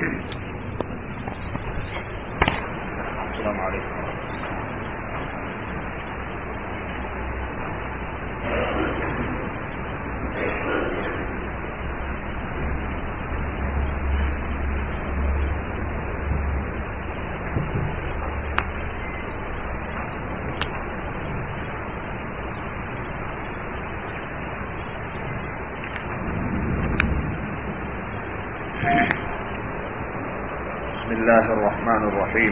السلام عليكم بسم الله الرحمن الرحيم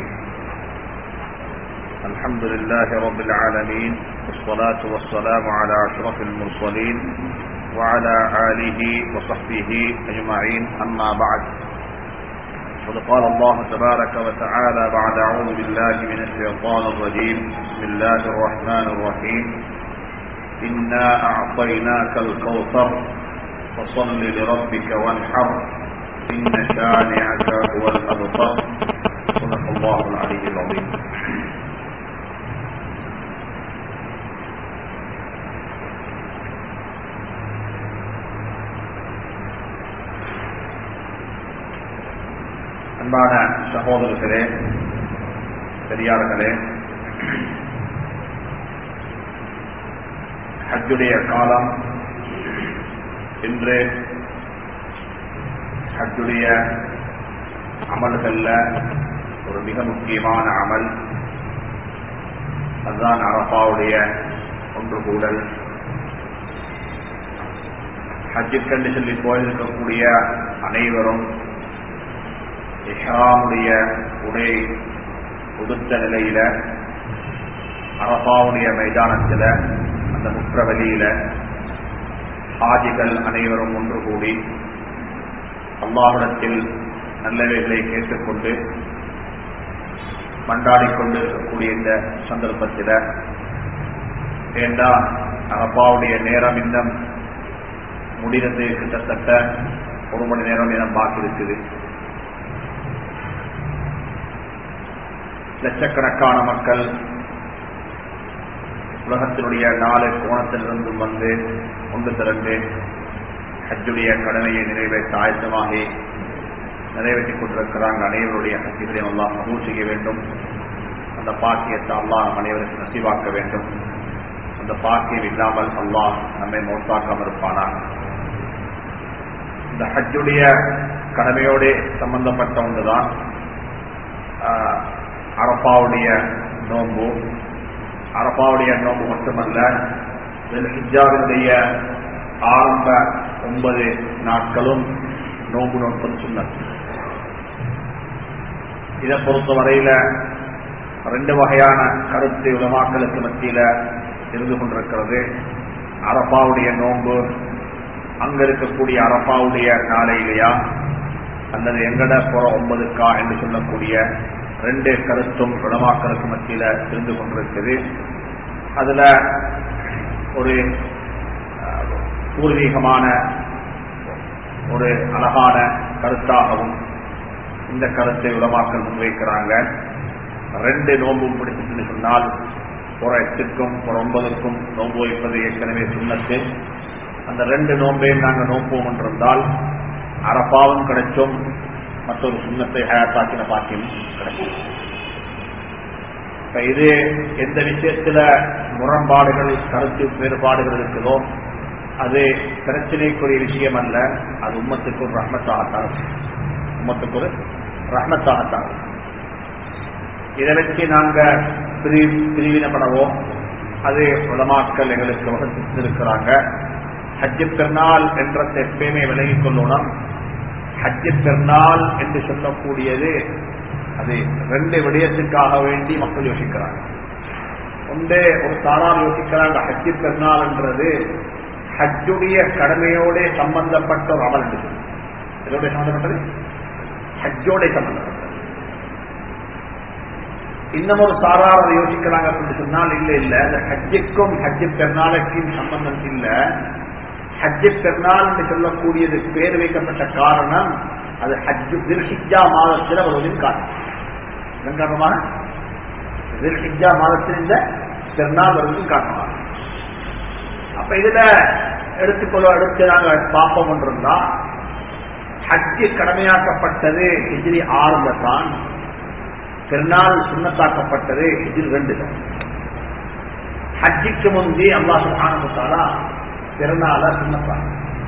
الحمد لله رب العالمين والصلاة والسلام على أشرف المرسلين وعلى آله وصحبه أجمعين أما بعد قد قال الله تبارك وتعالى بعد أعوذ بالله من الشيطان الرجيم بسم الله الرحمن الرحيم إنا أعطيناك الكوثر فصل لربك وانحر إن شانعك هو الأبطر صدق الله العلي العظيم அன்பான சகோதரர்களே பெரியார்களே ஹஜ்ஜுடைய காலம் இன்று ஹஜ்ஜுடைய அமல்கள்ல ஒரு மிக முக்கியமான அமல் அதுதான் அரபாவுடைய ஒன்று கூடல் ஹஜ்ஜுக்கண்டு சொல்லி போயிருக்கக்கூடிய அனைவரும் இஹ்ராமுடைய உடை உடுத்த நிலையில அரபாவுடைய மைதானத்தில் அந்த முற்றவெளியில ஹாஜிகள் அனைவரும் ஒன்று கூடி அல்லாஹிடத்தில் நல்லவைகளை கேட்டுக்கொண்டு மன்றாடிக்கொண்டு இருக்கக்கூடிய இந்த சந்தர்ப்பத்தில் ஏண்டா அப்பாவுடைய நேரம் இன்னும் முடிகிறது கிட்டத்தட்ட ஒரு மணி நேரம் இனம் பாக்கி இருக்குது லட்சக்கணக்கான மக்கள் உலகத்தினுடைய நாலு கோணத்திலிருந்தும் வந்து கொண்டு திறந்து ஹஜ்ஜுடைய கடமையை நிறைவேற்ற ஆயத்தமாகி நிறைவேற்றிக் கொண்டிருக்கிறாங்க அனைவருடைய ஹஜ்ஜுகளையும் அல்லாஹ் கபூல் செய்ய வேண்டும் அந்த பாக்கியத்தை அல்லாஹ் நம் அனைவருக்கு நசீவாக்க வேண்டும் அந்த பாக்கியம் இல்லாமல் அல்லாஹ் நம்மை மோட்டாக்காமல் இருப்பானார் இந்த ஹஜ்ஜுடைய கடமையோடு சம்பந்தப்பட்ட ஒன்றுதான் அரப்பாவுடைய நோன்பு அரப்பாவுடைய நோன்பு மட்டுமல்ல ஹிஜாவினுடைய ஆரம்ப ஒன்பது நாட்களும் நோன்பு நோன்பது சொன்னது இதை பொறுத்தவரையில ரெண்டு வகையான கருத்து உலமாக்களுக்கு மத்தியில இருந்து கொண்டிருக்கிறது அரப்பாவுடைய நோன்பு அங்க இருக்கக்கூடிய அரப்பாவுடைய நாளையிலையா அல்லது எங்கட புற ஒன்பதுக்கா என்று சொல்லக்கூடிய ரெண்டு கருத்தும் உலமாக்களுக்கு மத்தியில இருந்து கொண்டிருக்குது அதுல ஒரு பூர்வீகமான ஒரு அழகான கருத்தாகவும் இந்த கருத்தை உலமாக்கல் முன்வைக்கிறாங்க ரெண்டு நோன்பும் பிடிச்சிட்டு சொன்னால் ஒரு எட்டுக்கும் ஒரு ஒன்பதுக்கும் நோன்பு வைப்பது ஏற்கனவே சுண்ணத்து அந்த ரெண்டு நோன்பையும் நாங்கள் நோன்போம் என்றிருந்தால் அரப்பாவும் கிடைச்சோம் மற்றொரு சுண்ணத்தை ஹயாத்தாக்கின பாக்கியம் கிடைக்கும் இப்ப இது எந்த விஷயத்துல முரண்பாடுகள் கருத்து வேறுபாடுகள் இருக்குதோ அது பிரச்சனைக்குரிய விஷயம் அல்ல அது உம்மத்துக்கு ஒரு ரஹ்மத்தாகத்தான் உம்மத்துக்கு ஒரு ரஹ்மத்தாகத்தான் இதை வச்சு நாங்க பிரிவினப்படவோ அது உலமாக்கள் எங்களுக்கு வகுத்திருக்கிறாங்க ஹஜ்ஜு பெருநாள் என்ற எப்பயுமே விலகிக் கொள்ளணும் ஹஜ்ஜு பெருநாள் என்று சொல்லக்கூடியது அது ரெண்டு விடயத்துக்காக வேண்டி மக்கள் யோசிக்கிறாங்க ஒன்று ஒரு சாரார் யோசிக்கிறாங்க ஹஜ்ஜு பெருநாள் என்றது ஹஜ்ஜுடைய கடமையோட சம்பந்தப்பட்ட ஒரு அமல் என்று இதோட சம்பந்தப்பட்டது ஹஜ்ஜோட சம்பந்தப்பட்டது இன்னும் ஒரு சாரார் அதை யோசிக்கிறாங்க அப்படின்னு சொன்னால் இல்ல இல்ல அந்த ஹஜ்ஜுக்கும் ஹஜ்ஜு பெருநாளைக்கும் சம்பந்தம் இல்ல ஹஜ்ஜு பெருநாள் என்று சொல்லக்கூடியது பேர் வைக்கப்பட்ட காரணம் அது ஹஜ்ஜு தில்ஹிஜா மாதத்தில் வருவதின் காரணம் இதன் காரணமாக தில்ஹிஜா மாதத்தில் இந்த பெருநாள் வருவதின் காரணமாக அப்ப இதுல எடுத்துக்கொள்ள எடுத்து நாங்க பார்ப்போம் என்றிருந்தா ஹஜ்ஜு கடமையாக்கப்பட்டது ஹிஜ்ரி ஆறுல தான் பெருநாள் சுண்ணத்தாக்கப்பட்டது ஹிஜ்ரி ரெண்டுல ஹஜ்ஜிக்கு முந்தி அல்லாஹ் சுப்ஹானஹு வ தஆலா பெருநாள சுண்ணத்தான்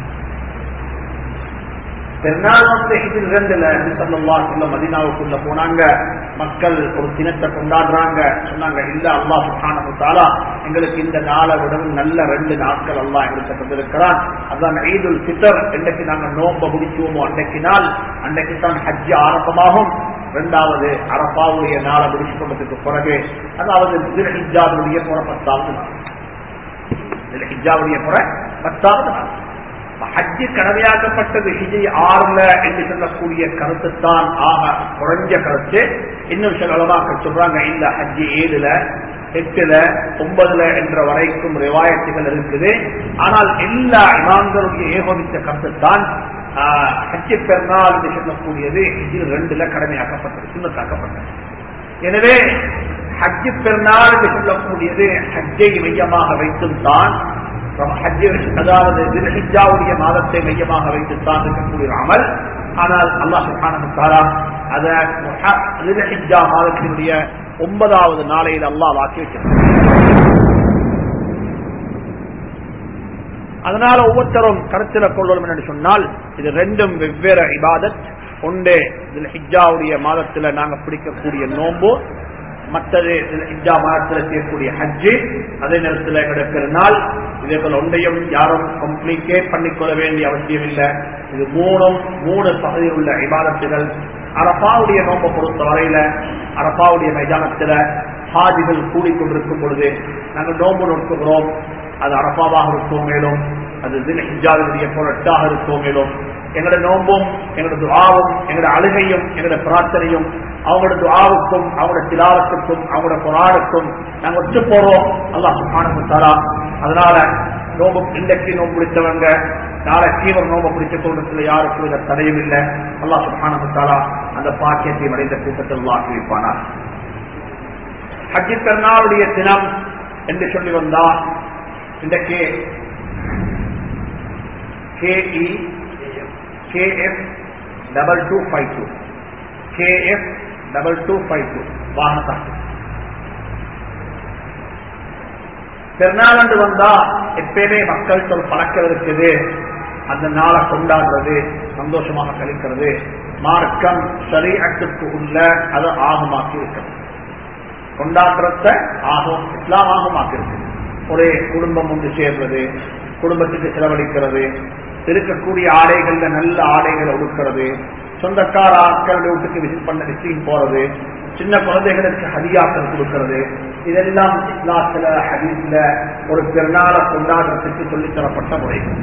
பெருநாள் வந்து ஹிஜ்ரி ரெண்டுல நபிசல்லா சொல்ல மதினாவுக்குள்ள போனாங்க மக்கள் ஒரு தினத்தை கொண்டாடுறாங்க சொன்னாங்க இல்ல அல்லாஹ் சுப்ஹானஹு வ தஆலா எங்களுக்கு இந்த நாளை விடவும் நல்ல ரெண்டு நாட்கள் அல்லாஹ் எங்களுக்கு தந்திருக்கிறான் அதான் ஈதுல் ஃபித்ர் என்னைக்கு நாங்க நோம்ப முடிச்சுவோமோ அன்னைக்கு நாள் அன்னைக்கு தான் ஹஜ் ஆரம்பமாகும் இரண்டாவது அரபாவுடைய நாளை முடிச்சு கொண்டதுக்கு பிறகு அதாவது தில்ஹிஜாவுடைய புற பத்தாவது நாள் தில்ஹிஜாவுடைய புற பத்தாவது நாள் ஹஜ்ஜு கடமையாக்கப்பட்டது ஹிஜி ஆறுல என்று சொல்லக்கூடிய கருத்து தான் ஆக குறைஞ்ச கருத்து இன்னும் சில அளவாக்கள் சொல்றாங்க இந்த ஹஜ்ஜி ஏழுல எட்டுல ஒன்பதுல என்ற வரைக்கும் ரிவாயத்துகள் இருக்குது ஆனால் எல்லா இமாம்களுடைய ஏகோபித்த கருத்து தான் ஹஜ்ஜி பெருநாள் என்று சொல்லக்கூடியது ஹிஜி ரெண்டுல கடமையாக்கப்பட்டது சுண்ணத்தாக்கப்பட்டது எனவே ஹஜ்ஜு பெருநாள் என்று சொல்லக்கூடியது ஹஜ்ஜை மையமாக வைத்தும் தான் அதாவது தில்ஹிஜாவுடைய மாதத்தை மையமாக வைத்துத்தான் இருக்கக்கூடிய அமல் ஆனால் அல்லாஹ் சுப்ஹானஹு தஆலா அத தில்ஹிஜா மாதத்தினுடைய ஒன்பதாவது நாளையில் அல்லாஹ் ஆக்கி வச்சிருக்கிறார் அதனால ஒவ்வொருத்தரும் கருத்தில் கொள்ளணும் என்று சொன்னால் இது ரெண்டும் வெவ்வேறு இபாதத் ஒன்றே தில்ஹிஜாவுடைய மாதத்துல நாங்க பிடிக்கக்கூடிய நோம்பு மற்றது இஜா மாதத்தில் செய்யக்கூடிய ஹஜ்ஜு அதே நேரத்தில் எங்களுடைய பெருநாள் இதேபோல் ஒன்றையும் யாரும் கம்ப்ளீட்டேட் பண்ணிக்கொள்ள வேண்டிய அவசியம் இல்லை இது மூணும் மூணு பகுதியில் உள்ள இபாதத்துகள் அரப்பாவுடைய நோம்பை பொறுத்த வரையில அரப்பாவுடைய மைதானத்தில் ஹாஜிகள் கூடிக்கொண்டிருக்கும் பொழுது நாங்கள் நோம்பு நோக்குகிறோம் அது அரப்பாவாக இருக்கும் மேலும் அது ஹிஜாவினுடைய பொருட்டாக இருக்கும் மேலும் எங்களோட நோம்பும் எங்களோட துவாவும் எங்களோட அழுகையும் எங்களோட பிரார்த்தனையும் அவங்களோட துவாவுக்கும் அவங்களோட திலாவத்துக்கும் அவங்களோட புறானுக்கும் நாங்க ஒத்து போறோம் அல்லா சுபானு தாரா அதனால நோம்பு இன்றைக்கு நோம்பு பிடித்தவங்க நாளைக்கு ஒரு நோம்பு பிடித்துக் கொள்றதுல யாருக்கும் இதை தடையும் இல்லை அல்லா சுபானு தாரா அந்த பாக்கியத்தை அடைந்த கூட்டத்தில் வாக்கி வைப்பானார் ஹஜ்ஜி பெருநாளுடைய தினம் என்று சொல்லி வந்தா இன்றைக்கு K E K F double two five two K F double two five two வாகனத்தான் பெருநாள் வந்தா எப்பயுமே மக்கள் சொல் பழக்கம் இருக்குது அந்த நாளை கொண்டாடுறது சந்தோஷமாக கழிக்கிறது மார்க்கம் சரீரத்துக்கு உள்ள அதை ஆகமாக்கி இருக்கிறது கொண்டாடுறத ஆகும் இஸ்லாம் ஆகமாக்கி இருக்கு ஒரே குடும்பம் ஒன்று சேர்றது குடும்பத்துக்கு செலவழிக்கிறது இருக்கக்கூடிய ஆடைகள்ல நல்ல ஆடைகளை உடுக்கிறது சொந்தக்கார ஆட்களுடைய வீட்டுக்கு விசிட் பண்ண விசிட்டிங் போறது சின்ன குழந்தைகளுக்கு ஹதியாக்கள் கொடுக்கிறது இதெல்லாம் இஸ்லாத்துல ஹதீஸ்ல ஒரு பெருநாளை கொண்டாடுறதுக்கு சொல்லித் தரப்பட்ட முறைகள்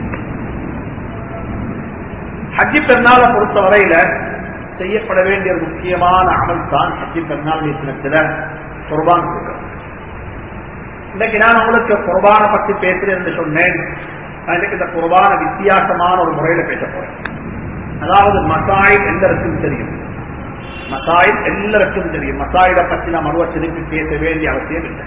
ஹஜ்ஜி பெருநாளை பொறுத்த வரையில செய்யப்பட வேண்டிய ஒரு முக்கியமான அமல் தான் ஹஜ்ஜி பெருநாள் தினத்துல குர்பான் கொடுக்கிறது இன்னைக்கு நான் உங்களுக்கு குர்பானை பத்தி பேசுறேன் என்று சொன்னேன் நான் இன்னைக்கு இந்த குர்பான வித்தியாசமான ஒரு முறையில பேச போறேன் அதாவது மசாயில் எல்லாருக்கும் தெரியும் மசாயில் எல்லாருக்கும் தெரியும் மசாயில பத்தி நாம் அருவ திருப்பி பேச வேண்டிய அவசியம் இல்லை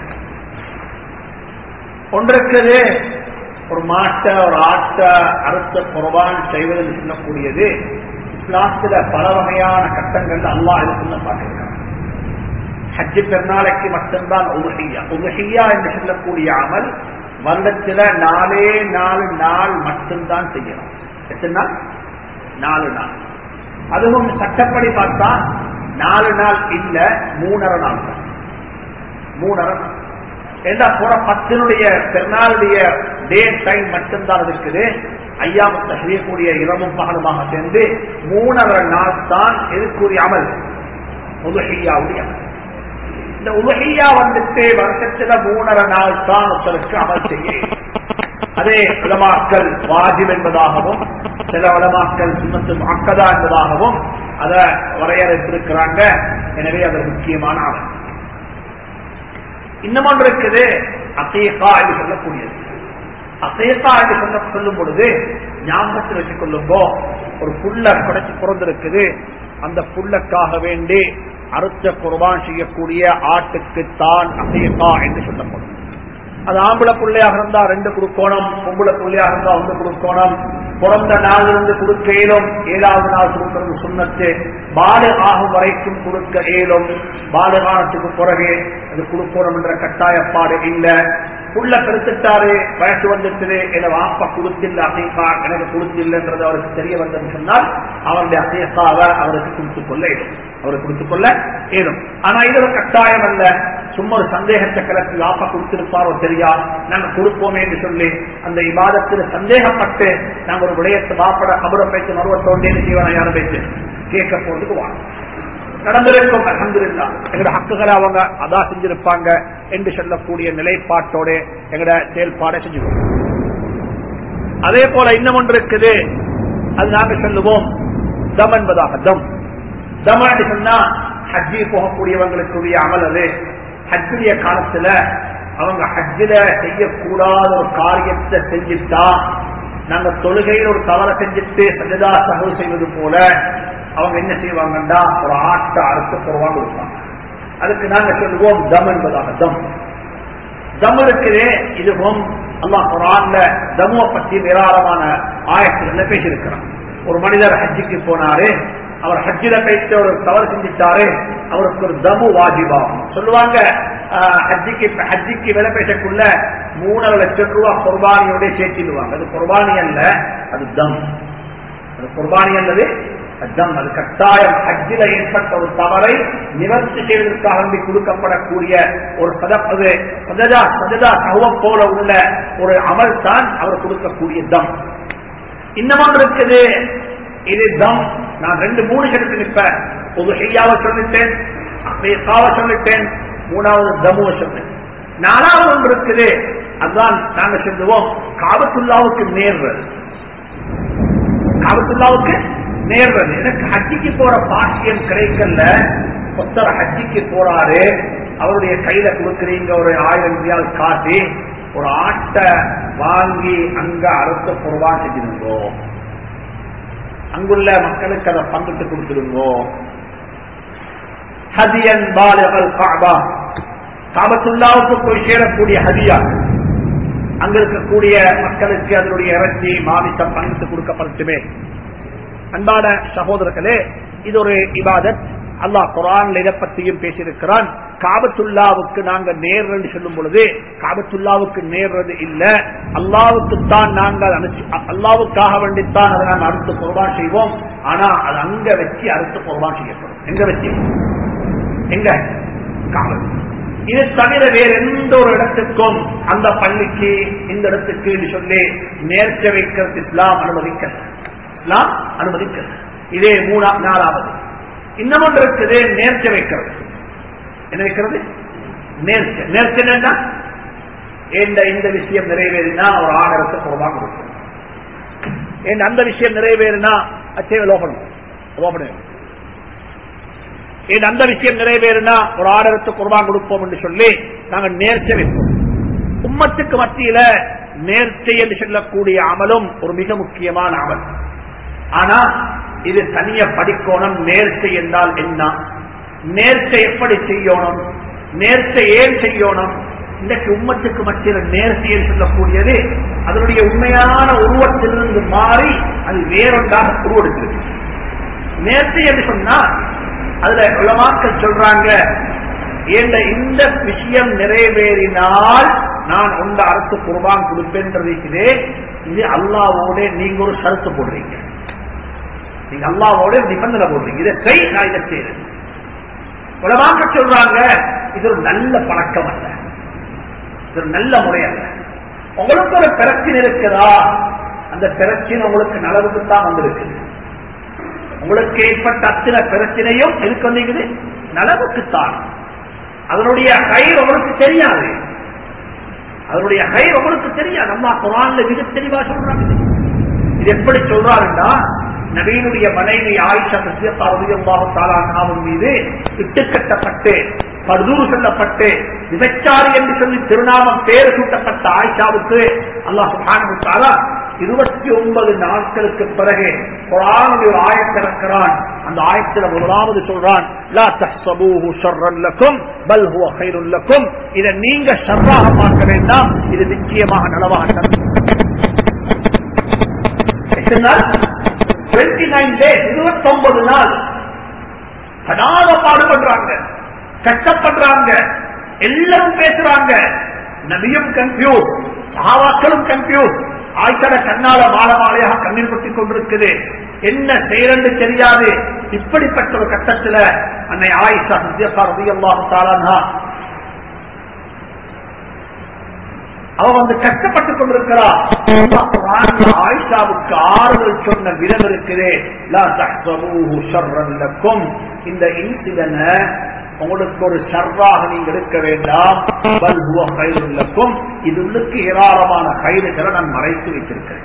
ஒன்றுக்குது ஒரு மாட்டை ஒரு ஆட்டை அறுத்த குர்பான் செய்வதில் சொல்லக்கூடியது இஸ்லாத்துல பல வகையான கட்டங்கள்ல அல்லாஹ் இருக்குன்னு பார்த்திருக்காங்க ஹஜ்ஜு பெருநாளைக்கு மட்டும்தான் உலகியா உலகியா என்று சொல்லக்கூடிய அமல் வருடத்துல நாலே நாலு நாள் மட்டும்தான் செய்யணும் எத்தனை நாள் நாலு நாள் அதுவும் சட்டப்படி பார்த்தா நாலு நாள் இல்ல மூணரை நாள் தான் மூணரை நாள் ஏண்டா போற பத்தினுடைய பெருநாளுடைய டே டைம் மட்டும்தான் இருக்குது ஐயாமத்தை செய்யக்கூடிய இரவும் பகலுமாக சேர்ந்து மூணரை நாள் தான் எதுக்குரிய அமல் உலகியாவுடைய அமல் இந்த உலகியா வந்துட்டு வருஷத்துல மூணரை நாள் தான் ஒருத்தருக்கு அமல் செய்ய அதே உலமாக்கள் வாஜிப் என்பதாகவும் சில உலமாக்கள் சுமத்து மக்கதா என்பதாகவும் அதை வரையறுத்திருக்கிறாங்க எனவே அது முக்கியமான அமல் இன்னும் ஒன்று இருக்குது அசேகா என்று சொல்லக்கூடியது அசேகா என்று சொல்ல சொல்லும் பொழுது ஞாபகத்தில் வச்சுக் கொள்ளும்போ ஒரு புல்ல குடைச்சு பிறந்திருக்குது அந்த புல்லக்காக வேண்டி அறுத்த குர்பான் செய்யக்கூடிய ஆட்டுக்குத்தான் அசேகா என்று சொல்லப்படும் அது ஆம்பளை பிள்ளையாக இருந்தா ரெண்டு கொடுக்கோணம் பொம்பளை பிள்ளையாக இருந்தா ஒன்று கொடுக்கோணம் பிறந்த நாளிலிருந்து கொடுக்க இயலும் ஏழாவது நாள் கொடுக்கிறது சுண்ணத்து பாடு ஆகும் வரைக்கும் கொடுக்க இயலும் பாடு காலத்துக்கு பிறகு அது கொடுக்கணும் என்ற கட்டாயப்பாடு இல்ல புள்ள பெருத்துட்டாரு வயசு வந்துட்டு என வாப்பா கொடுத்தில்ல அசைப்பா எனக்கு கொடுத்தில்லைன்றது அவருக்கு தெரிய வந்தது சொன்னால் அவருடைய அசையத்தாவை அவருக்கு கொடுத்துக் கொள்ள இயலும் அவருக்கு கொடுத்துக் கொள்ள இயலும் ஆனா இது ஒரு கட்டாயம் அல்ல சும்மா ஒரு சந்தேகத்தை கிளப்பி வாப்பா கொடுத்திருப்பாரோ தெரியா நாங்க கொடுப்போமே என்று சொல்லி அந்த இபாதத்தில் சந்தேகப்பட்டு நாங்க ஒரு விடயத்தை வாப்பட கபரை பேச்சு மருவத்தோண்டே செய்வான யாரும் பேச்சு கேட்க போறதுக்கு வாங்க நடந்திருக்கும் அலமதுல்லா எங்கட ஹக்குகளை அவங்க அதா செஞ்சிருப்பாங்க என்று சொல்லக்கூடிய நிலைப்பாட்டோட எங்கட செயல்பாடை செஞ்சுக்கணும் அதே போல இன்னும் ஒன்று இருக்குது அது நாங்க சொல்லுவோம் தம் என்பதாக தம் தம் என்று சொன்னா ஹஜ்ஜி போகக்கூடியவங்களுக்குரிய அமல் அது ஹஜ்ஜுடைய காலத்துல அவங்க ஹஜ்ஜில செய்யக்கூடாத ஒரு காரியத்தை செஞ்சுட்டா நாங்க தொழுகையில் ஒரு தவறை செஞ்சுட்டு சஜதா சகவு செய்வது போல அவங்க என்ன செய்வாங்கன்னா ஒரு ஆட்டை அறுத்து போடுவாங்க கொடுப்பாங்க அதுக்கு நாங்க சொல்லுவோம் தம் என்பதாக தம் தம் இருக்குதே இதுவும் அல்லாஹ் குரான்ல தமுவ பத்தி ஏராளமான ஆயத்துல பேசியிருக்கிறான் ஒரு மனிதர் ஹஜ்ஜிக்கு போனாரு அவர் ஹஜ்ஜில பேச்சு ஒரு தவறு செஞ்சிட்டாரு அவருக்கு ஒரு தமு வாஜிபாகும் சொல்லுவாங்க ஆஹ், ஹஜ்ஜிக்கு ஹஜ்ஜிக்கு விலை பேசக்குள்ள மூணரை லட்சம் ரூபாய் குர்பானியோட சேர்த்திடுவாங்க அது குர்பானி அல்ல அது தம் அது குர்பானி அல்லது தம் அது கட்டாயம் ஹஜ்ஜில ஏற்பட்ட ஒரு தவறை நிவர்த்தி செய்வதற்காக வேண்டி கொடுக்கப்படக்கூடிய ஒரு சதப்பது சததா சததா சகவம் போல உள்ள ஒரு அமல் தான் அவர் கொடுக்கக்கூடிய தம் இன்னமும் இருக்குது இது தம் நான் ரெண்டு மூணு கருத்து நிற்பேன் ஒரு ஹெய்யாவை சொல்லிட்டேன் காவை சொல்லிட்டேன் மூணாவது தமுவை சொன்னேன் நாலாவது ஒன்று இருக்குது அதுதான் நாங்க சொல்லுவோம் காபத்துல்லாவுக்கு நேர்வது காபத்துல்லாவுக்கு நேர்றது எனக்கு ஹஜ்ஜிக்கு போற பாக்கியம் கிடைக்கல ஒருத்தர் ஹஜ்ஜிக்கு போறாரு அவருடைய கையில கொடுக்குறீங்க ஒரு ஆயிரம் ரியால் காட்டி ஒரு ஆட்டை வாங்கி அங்க அறுத்த பொருவா செஞ்சிருங்கோ அங்குள்ள மக்களுக்கு அதை பங்கிட்டு கொடுத்துருங்கோ ஹதியன் பாலகல் காபா காபத்துல்லாவுக்கு போய் சேரக்கூடிய ஹதியா அங்க இருக்கக்கூடிய மக்களுக்கு அதனுடைய இறைச்சி மாமிசம் பங்கிட்டு கொடுக்கப்படட்டுமே அன்பான சகோதரர்களே இது ஒரு இபாதத் அல்லாஹ் குரான்ல இதை பற்றியும் பேசியிருக்கிறான் காபத்துல்லாவுக்கு நாங்க நேர்றது சொல்லும் பொழுது காபத்துல்லாவுக்கு நேர்றது இல்ல அல்லாவுக்கு தான் நாங்கள் அனுப்பி- அல்லாவுக்காக வேண்டித்தான் அதை நாங்கள் அறுத்து குர்பான் செய்வோம் ஆனா அது அங்க வச்சு அறுத்து குர்பான் செய்யப்படும் எங்க வச்சு எங்க காவல் இது தவிர வேற எந்த ஒரு இடத்துக்கும் அந்த பள்ளிக்கு இந்த இடத்துக்கு என்று சொல்லி நேர்ச்ச வைக்கிறது இஸ்லாம் அனுமதிக்கிறது இஸ்லாம் அனுமதிக்கிறது இதே மூணா நாலாவது இன்னும் ஒன்று இருக்குது நேர்ச்ச வைக்கிறது என்ன வைக்கிறது நேர்ச்ச நேர்ச்ச என்னன்னா இந்த இந்த விஷயம் நிறைவேறினா ஒரு ஆடரத்தை குறவா கொடுக்கும் ஏன் அந்த விஷயம் நிறைவேறினா அச்சே லோபனம் லோபனம் ஏன் அந்த விஷயம் நிறைவேறினா ஒரு ஆடரத்து குர்பான் கொடுப்போம் என்று சொல்லி நாங்கள் நேர்ச்சை வைப்போம் உம்மத்துக்கு மத்தியில நேர்ச்சை என்று சொல்லக்கூடிய அமலும் ஒரு மிக முக்கியமான அமல் ஆனா இது தனிய படிக்கோணம் நேர்ச்சை என்றால் என்ன நேர்ச்சை எப்படி செய்யணும் நேர்ச்சை ஏன் செய்யணும் இன்றைக்கு உம்மத்துக்கு மத்தியில் நேர்ச்சை என்று சொல்லக்கூடியது அதனுடைய உண்மையான உருவத்திலிருந்து மாறி அது வேறொன்றாக உருவெடுக்கிறது நேர்ச்சை என்று சொன்னா அதுல உலமாக்கள் சொல்றாங்க என்ற இந்த விஷயம் நிறைவேறினால் நான் உண்ட அரசு குர்பான் கொடுப்பேன்றது இது அல்லாவோட நீங்க ஒரு சருத்து போடுறீங்க நீங்க அல்லாவோட ஒரு நிபந்தனை போடுறீங்க இதை செய் நான் இதை செய்யறேன் உலமாக்க சொல்றாங்க இது ஒரு நல்ல பழக்கம் அல்ல இது ஒரு நல்ல முறை அல்ல உங்களுக்கு ஒரு பிரச்சனை இருக்குதா அந்த பிரச்சனை உங்களுக்கு நலவுக்கு தான் வந்திருக்குது உங்களுக்கு ஏற்பட்ட அத்தனை பிரச்சனையும் எதுக்கு வந்தீங்குது நலவுக்குத்தான் அதனுடைய கயிறு உங்களுக்கு தெரியாது அதனுடைய கயிறு உங்களுக்கு தெரியாது அம்மா குரான்ல மிக தெளிவா சொல்றாங்க இது. இது எப்படி சொல்றாருன்னா நவீனுடைய மனைவி ஆயிஷா தாலாவின் மீது இட்டுக்கட்டப்பட்டு பர்தூர் சொல்லப்பட்டு விபச்சாரி என்று சொல்லி திருநாமம் பேர் சூட்டப்பட்ட ஆயிஷாவுக்கு அல்லாஹ் சுப்ஹானஹு தஆலா இருபத்தி ஒன்பது நாட்களுக்கு பிறகு குரானுடைய ஒரு ஆயத்தை இறக்கிறான் அந்த ஆயத்தில் முதலாவது சொல்றான் லா தஹ்சபூஹு ஷர்ரன் லக்கும் பல் ஹுவ கைருன் லக்கும் இதை நீங்க ஷர்ராக பார்க்க வேண்டாம் இது நிச்சயமாக நலவாக எத்தனை நாள் டுவெண்ட்டி நைன் டேஸ் இருபத்தி ஒன்பது நாள் படாத பாடுபடுறாங்க கஷ்டப்படுறாங்க எல்லாரும் பேசுறாங்க நபியும் கன்ஃபியூஸ் சஹாபாக்களும் கன்ஃபியூஸ் ஆய்கட கண்ணால மால மாலையாக கண்ணீர் பட்டுக் கொண்டிருக்குது என்ன செய்யறன்னு தெரியாது இப்படிப்பட்ட ஒரு கட்டத்துல அன்னை ஆயிஷா சத்யசா ரதியல்லாஹு தாலானா அவ வந்து கஷ்டப்பட்டுக் கொண்டிருக்கிறார் ஆயிஷாவுக்கு ஆறுதல் சொன்ன விதம் இருக்குதே லா தஹ்சபூஹு ஷர்ரன் லக்கும் இந்த இன்சிடென்ட் உங்களுக்கு ஒரு ஷர்ராக நீங்க எடுக்க வேண்டாம் பல் ஹுவ கைருன் லக்கும் இது உள்ளுக்கு ஏராளமான கைதுகளை நான் மறைத்து வைத்திருக்கிறேன்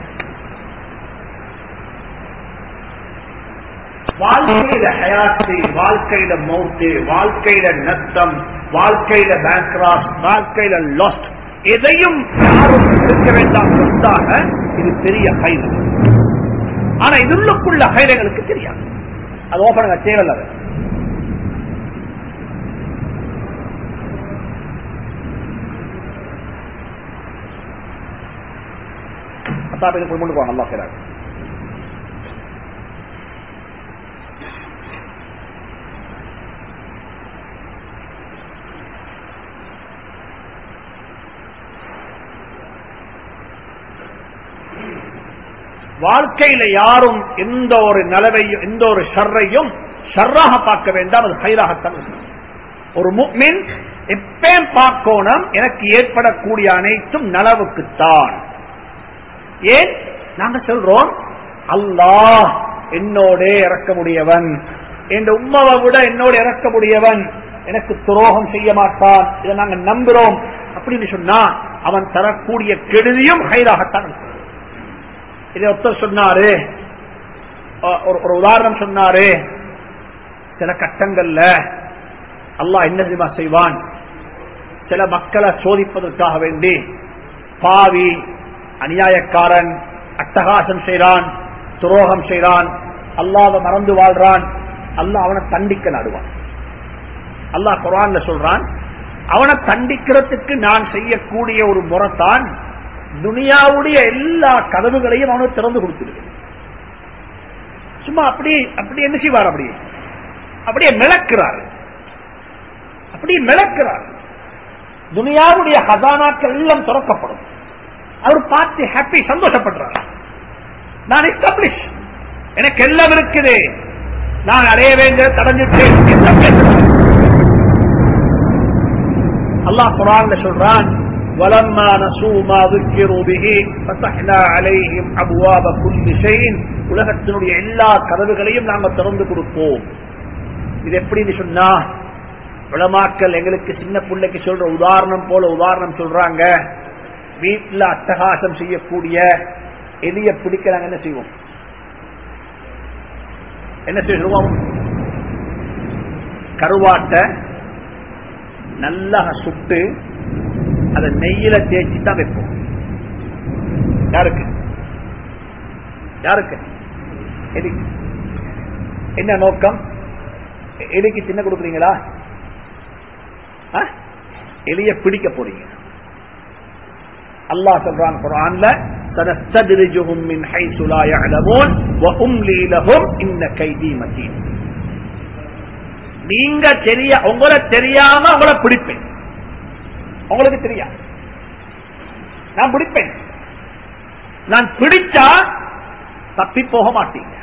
வாழ்க்கையில ஹயாத்து வாழ்க்கையில மௌத்து வாழ்க்கையில நஷ்டம் வாழ்க்கையில பேங்க்ராஸ் வாழ்க்கையில லாஸ்ட் எதையும் யாரும் எடுக்க வேண்டாம் சொத்தாக இது பெரிய கைது ஆனா இதுள்ளுக்குள்ள கைதுகளுக்கு தெரியாது அது ஓபனுங்க தேவையில்ல அது. அத்தாப் இது கொண்டு போவாங்க நல்லா செய்றாங்க வாழ்க்கையில யாரும் எந்த ஒரு நலவையும் எந்த ஒரு ஷர்ரையும் ஷர்ராக பார்க்க வேண்டாம் அது ஹைராகத்தான் இருக்கணும். ஒரு முக்மின் எப்பயும் பார்க்கணும் எனக்கு ஏற்படக்கூடிய அனைத்தும் நலவுக்குத்தான் ஏன் நாங்க சொல்றோம் அல்லாஹ் என்னோட இறக்க முடியவன் என் உம்மாவை விட என்னோட இறக்க முடியவன் எனக்கு துரோகம் செய்ய மாட்டான் இதை நாங்க நம்புறோம் அப்படின்னு சொன்னா அவன் தரக்கூடிய கெடுதியும் ஹைராகத்தான் இருக்கும் இதை ஒருத்தர் சொன்னாரு அஹ் ஒரு ஒரு உதாரணம் சொன்னாரு சில கட்டங்கள்ல அல்லாஹ் என்ன தெரியுமா செய்வான் சில மக்களை சோதிப்பதற்காக வேண்டி பாவி அநியாயக்காரன் அட்டகாசம் செய்றான் துரோகம் செய்றான் அல்லாஹ்வை மறந்து வாழ்றான் அல்லாஹ் அவனை தண்டிக்க நாடுவான் அல்லாஹ் குர்ஆன்ல சொல்றான் அவனை தண்டிக்கிறதுக்கு நான் செய்யக்கூடிய ஒரு முறைத்தான் துனியாவுடைய எல்லா கதவுகளையும் அவனுக்கு திறந்து கொடுத்துருக்கு சும்மா அப்படி அப்படி என்ன செய்வார் அப்படி அப்படியே மிளக்கிறார் அப்படியே மிளக்கிறார் துனியாவுடைய ஹசானாக்கள் எல்லாம் திறக்கப்படும் அவர் பார்த்து ஹாப்பி சந்தோஷப்படுறார் நான் எஸ்டாப்ளிஷ் எனக்கு எல்லாம் இருக்குது நான் அடைய வேண்டிய தடைஞ்சிட்டேன் எல்லாம் பேசுறார். அல்லாஹ் குரான்ல சொல்றான் ولما نسوا ما ذكروا به فتحنا عليهم ابواب كل شيء உலகத்தினுடைய எல்லா கதவுகளையும் நாம திறந்து கொடுப்போம் இது எப்படின்னு சொன்னா உலமாக்கள் எங்களுக்கு சின்ன பிள்ளைக்கு சொல்ற உதாரணம் போல உதாரணம் சொல்றாங்க வீட்டுல அட்டகாசம் செய்யக்கூடிய எலிய பிடிக்க நாங்க என்ன செய்வோம் என்ன செய்வோம் கருவாட்டை நல்லா சுட்டு அதை நெய்யில தேய்ச்சி தான் வைப்போம் யாருக்கு யாருக்கு எலிக்கு என்ன நோக்கம் எலிக்கு சின்ன கொடுக்குறீங்களா ஆ? எலிய பிடிக்க போறீங்க அல்லாஹ் சொல்றான் குர்ஆன்ல சனஸ்தத்ரிஜுஹும் மின் ஹைசு லா யஅலமூன் வ உம்லி லஹும் இன்ன கைதி மதீன் நீங்க தெரிய உங்களை தெரியாம உங்களை பிடிப்பேன் உங்களுக்கு தெரியாது நான் பிடிப்பேன் நான் பிடிச்சா தப்பி போக மாட்டீங்க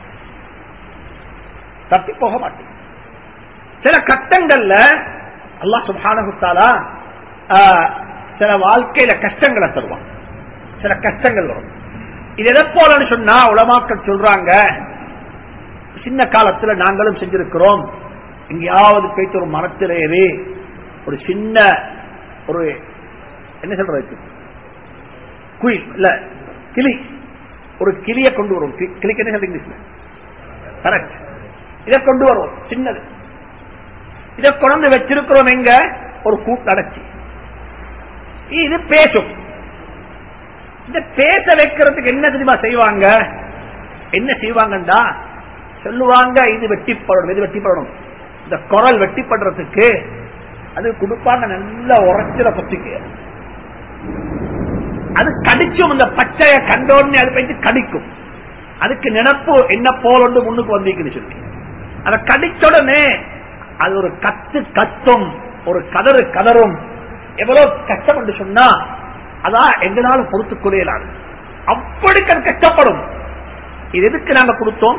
தப்பி போக மாட்டீங்க சில கட்டங்கள்ல அல்லாஹ் சுப்ஹானஹு தஆலா ஆ, சில வாழ்க்கையில கஷ்டங்களை தருவான் சில கஷ்டங்கள் வரும் இது எதை போலன்னு சொன்னா உலமாக்கள் சொல்றாங்க சின்ன காலத்துல நாங்களும் செஞ்சிருக்கிறோம் எங்கேயாவது போயிட்டு ஒரு மரத்தில் ஏறி ஒரு சின்ன ஒரு என்ன சொல்றது குயில் இல்ல கிளி ஒரு கிளிய கொண்டு வரும் கி- கிளிக்கு என்ன சொல்றீங்க இங்கிலீஷ்ல கரெக்ட் இதை கொண்டு வருவோம் சின்னது இதை கொண்டு வச்சிருக்கிறோம் எங்க ஒரு கூட்டு அடைச்சி இது பேசும் இந்த பேச வைக்கிறதுக்கு என்ன தெரியுமா செய்வாங்க என்ன செய்வாங்கண்டா சொல்லுவாங்க இது வெட்டிப்படணும் இது வெட்டிப்படணும் இந்த குரல் வெட்டிப்படுறதுக்கு அது கொடுப்பாங்க நல்ல உரைச்சில பத்திக்கு அது கடிச்சும் இந்த பச்சைய கண்டோடனே அது போயிட்டு கடிக்கும் அதுக்கு நினப்பு என்ன போல் ஒன்று முன்னுக்கு வந்திருக்குன்னு சொல்லி அதை கடிச்ச உடனே அது ஒரு கத்து கத்தும் ஒரு கதறு கதறும் எவ்வளவு கஷ்டம் என்று சொன்னா அதான் எங்களால பொறுத்துக் கொள்ளையலாது அப்படி அது கஷ்டப்படும் இது எதுக்கு நாங்க கொடுத்தோம்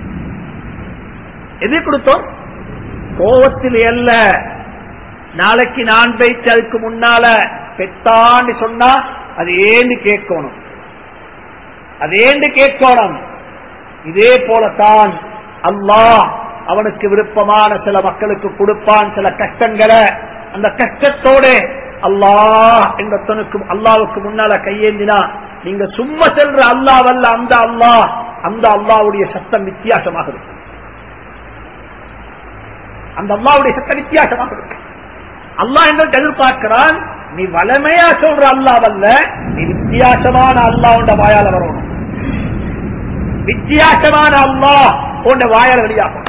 எது கொடுத்தோம் கோவத்தில் அல்ல நாளைக்கு நான் வைத்து அதுக்கு முன்னால பெத்தான்னு சொன்னா அது ஏன்னு கேட்கணும் அது ஏன்னு கேட்கணும் இதே போலத்தான் அல்லாஹ் அவனுக்கு விருப்பமான சில மக்களுக்கு கொடுப்பான் சில கஷ்டங்களை அந்த கஷ்டத்தோட அல்லாஹ் என்ற தனக்கு அல்லாவுக்கு முன்னால கையேந்தினா நீங்க சும்மா செல்ற அல்லாவல்ல அந்த அல்லாஹ் அந்த அல்லாவுடைய சத்தம் வித்தியாசமாக இருக்கும் அந்த அல்லாவுடைய சத்தம் வித்தியாசமாக இருக்கும் அல்லாஹ் எங்களுக்கு எதிர்பார்க்கிறான் நீ வளமையா சொல்ற அல்லாவல்ல நீ வித்தியாசமான அல்லாவுண்ட வாயால வரணும் வித்தியாசமான அல்லாஹ் உண்ட வாயால வெளியாகணும்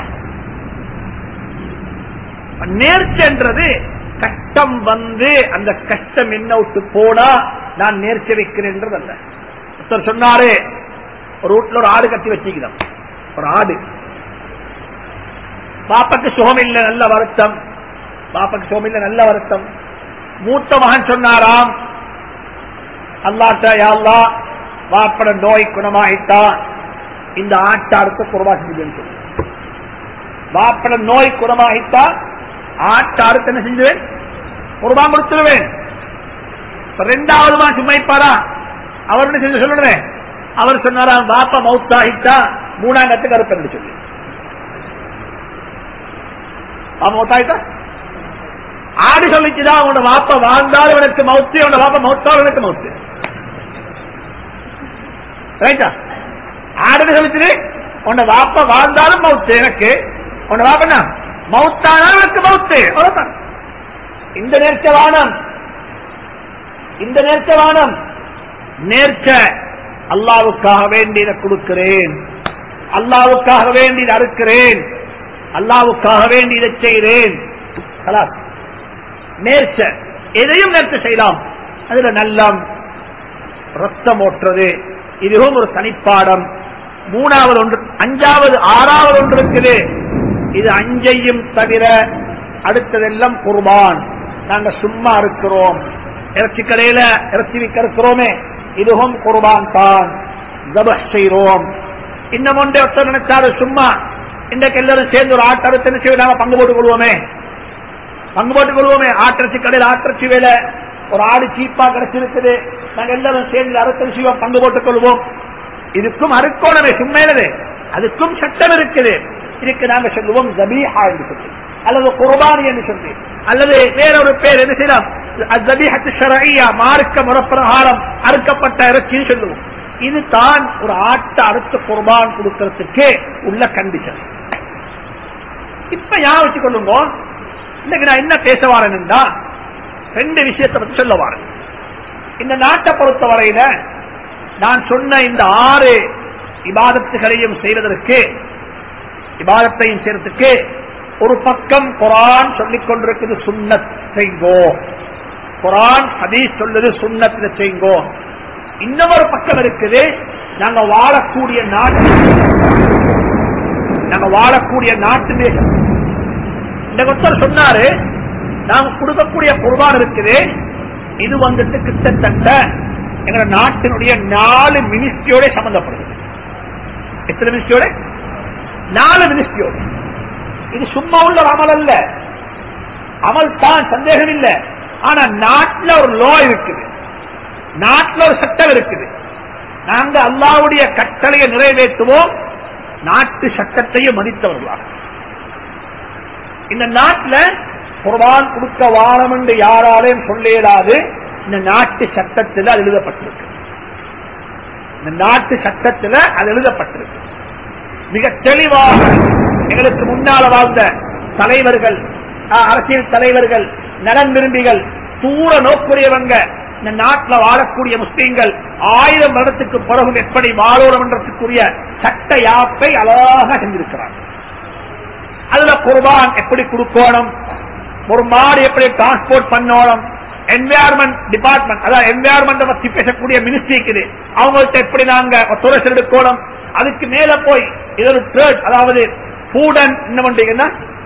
நேர்ச்சன்றது கஷ்டம் வந்து அந்த கஷ்டம் என்ன விட்டு போனா நான் நேர்ச்ச வைக்கிறேன்றது அல்ல ஒருத்தர் சொன்னாரு ஒரு வீட்டுல ஒரு ஆடு கட்டி வச்சுக்கிறோம் ஒரு ஆடு பாப்பாக்கு சுகம் இல்ல நல்ல வருத்தம் பாப்பாக்கு சுகம் இல்ல நல்ல வருத்தம் மூத்த மகன் சொன்னாராம் அல்லாட்ட யாழ்லா வாப்பட நோய் குணமாயிட்டா இந்த ஆட்டாருக்கு குறவா செஞ்சுன்னு சொல்லி வாப்பட நோய் குணமாகிட்டா ஆட்டாருக்கு என்ன செஞ்சுவேன் குர்பான் கொடுத்துருவேன் ரெண்டாவது மா சும்மைப்பாரா அவர் என்ன செஞ்சு சொல்லுறேன் அவர் சொன்னாரா வாப்பா மௌத்தாகிட்டா மூணாம் கத்துக்கு அறுப்பேன் சொல்லி மௌத்தாயிட்டா ஆடு சொல்லிச்சுதான் உன்னோட வாப்பா வாழ்ந்தாலும் எனக்கு மௌத்து உன்னோட வாப்பா மௌத்தாலும் எனக்கு மௌத்து ரைட்டா ஆடு சொல்லிச்சு உன்னை வாப்பா வாழ்ந்தாலும் மௌத்து எனக்கு உன்னை வாப்பா மௌத்தானாலும் எனக்கு மௌத்து அவ்வளவுதான் இந்த நேர்ச்ச வானம் இந்த நேர்ச்ச வானம் நேர்ச்ச அல்லாவுக்காக வேண்டி இதை கொடுக்கிறேன் அல்லாவுக்காக வேண்டி இதை அறுக்கிறேன் அல்லாவுக்காக வேண்டி இதை செய்கிறேன் கலாஸ் நேர்ச்ச எதையும் நேர்ச்ச செய்யலாம் அதுல நல்லம் ரத்தம் ஓட்டுறது இதுவும் ஒரு தனிப்பாடம் மூணாவது ஒன்று அஞ்சாவது ஆறாவது ஒன்று இருக்குது இது அஞ்சையும் தவிர அடுத்ததெல்லாம் குர்பான் நாங்க சும்மா இருக்கிறோம் இறைச்சி கடையில இறைச்சி விற்க இருக்கிறோமே இதுவும் குர்பான் தான் தபஹ் செய்கிறோம் இன்னும் ஒன்றை ஒருத்தர் நினைச்சாரு சும்மா இன்றைக்கு எல்லாரும் சேர்ந்து ஒரு ஆட்டத்தை செய்ய நாம பங்கு போட்டுக் கொள்வோமே பங்கு போட்டுக் கொள்வோமே ஆட்டிறச்சி கடையில் ஆட்டிறச்சி வேலை ஒரு ஆடு சீப்பா கிடைச்சிருக்குது நாங்க எல்லாரும் சேர்ந்து அறுத்தல் செய்வோம் பங்கு போட்டுக் கொள்வோம் இதுக்கும் அறுக்கோணமே சும்மையிலது அதுக்கும் சட்டம் இருக்குது இதுக்கு நாங்க சொல்லுவோம் ஜபீஹா என்று சொல்லி அல்லது குர்பானி என்று சொல்லி அல்லது வேற ஒரு பேர் என்ன செய்யலாம் ஜபீஹத்து ஷரஐயா மார்க்க முறப்பிரகாரம் அறுக்கப்பட்ட இறைச்சின்னு சொல்லுவோம் இது தான் ஒரு ஆட்டை அறுத்த குர்பான் கொடுக்கறதுக்கு உள்ள கண்டிஷன்ஸ் இப்ப யா வச்சு கொள்ளுங்க இன்னைக்கு நான் என்ன பேச வரேன்னா ரெண்டு விஷயத்தை பத்தி சொல்ல வரேன் இந்த நாட்டை பொறுத்த வரையில நான் சொன்ன இந்த ஆறு இபாதத்துகளையும் செய்வதற்கு இபாதத்தையும் செய்யறதுக்கு ஒரு பக்கம் குரான் சொல்லிக் கொண்டிருக்கிறது சுண்ணத் செய்ங்கோ குரான் ஹதீஸ் சொல்லுது சுண்ணத்துல செய்ங்கோ இன்னொரு பக்கம் இருக்குது நாங்க வாழக்கூடிய நாட்டு நாங்க வாழக்கூடிய நாட்டு மேகம் இந்த ஒருத்தர் சொன்னாரு நாங்க கொடுக்கக்கூடிய குர்பான் இருக்குது இது வந்துட்டு கிட்டத்தட்ட எங்க நாட்டினுடைய நாலு மினிஸ்ட்ரியோட சம்பந்தப்படுது எத்தனை மினிஸ்ட்ரியோட நாலு மினிஸ்ட்ரியோட இது சும்மா உள்ள ஒரு அமல் அல்ல அமல் தான் சந்தேகம் இல்லை ஆனா நாட்டில் ஒரு லோ இருக்குது நாட்டில் ஒரு சட்டம் இருக்குது நாங்க அல்லாவுடைய கட்டளையை நிறைவேற்றுவோம் நாட்டு சட்டத்தையும் மதித்தவர்களாக இந்த நாட்டில் குர்பான் கொடுக்க வாரம் என்று யாராலையும் சொல்லிடாது இந்த நாட்டு சட்டத்தில் அது எழுதப்பட்டிருக்கு இந்த நாட்டு சட்டத்தில் அது எழுதப்பட்டிருக்கு மிக தெளிவாக எங்களுக்கு முன்னால வாழ்ந்த தலைவர்கள் அரசியல் தலைவர்கள் நலன் விரும்பிகள் தூர நோக்குரியவங்க இந்த நாட்டில் வாழக்கூடிய முஸ்லீம்கள் ஆயிரம் வருடத்துக்கு பிறகு எப்படி வாழணும் என்றதுக்குரிய சட்ட யாப்பை அழகாக செஞ்சிருக்கிறார் அதுல குர்பான் எப்படி கொடுக்கணும் ஒரு மாடு எப்படி டிரான்ஸ்போர்ட் பண்ணணும் என்வயர்மெண்ட் டிபார்ட்மெண்ட் அதாவது என்வயர்மெண்ட் பத்தி பேசக்கூடிய மினிஸ்ட்ரி இருக்குது அவங்கள்ட்ட எப்படி நாங்க ஒத்துழைச்சல் எடுக்கணும் அதுக்கு மேல போய் இது ஒரு ட்ரேட் அதாவது ஃபுட் அண்ட் என்ன பண்றீங்கன்னா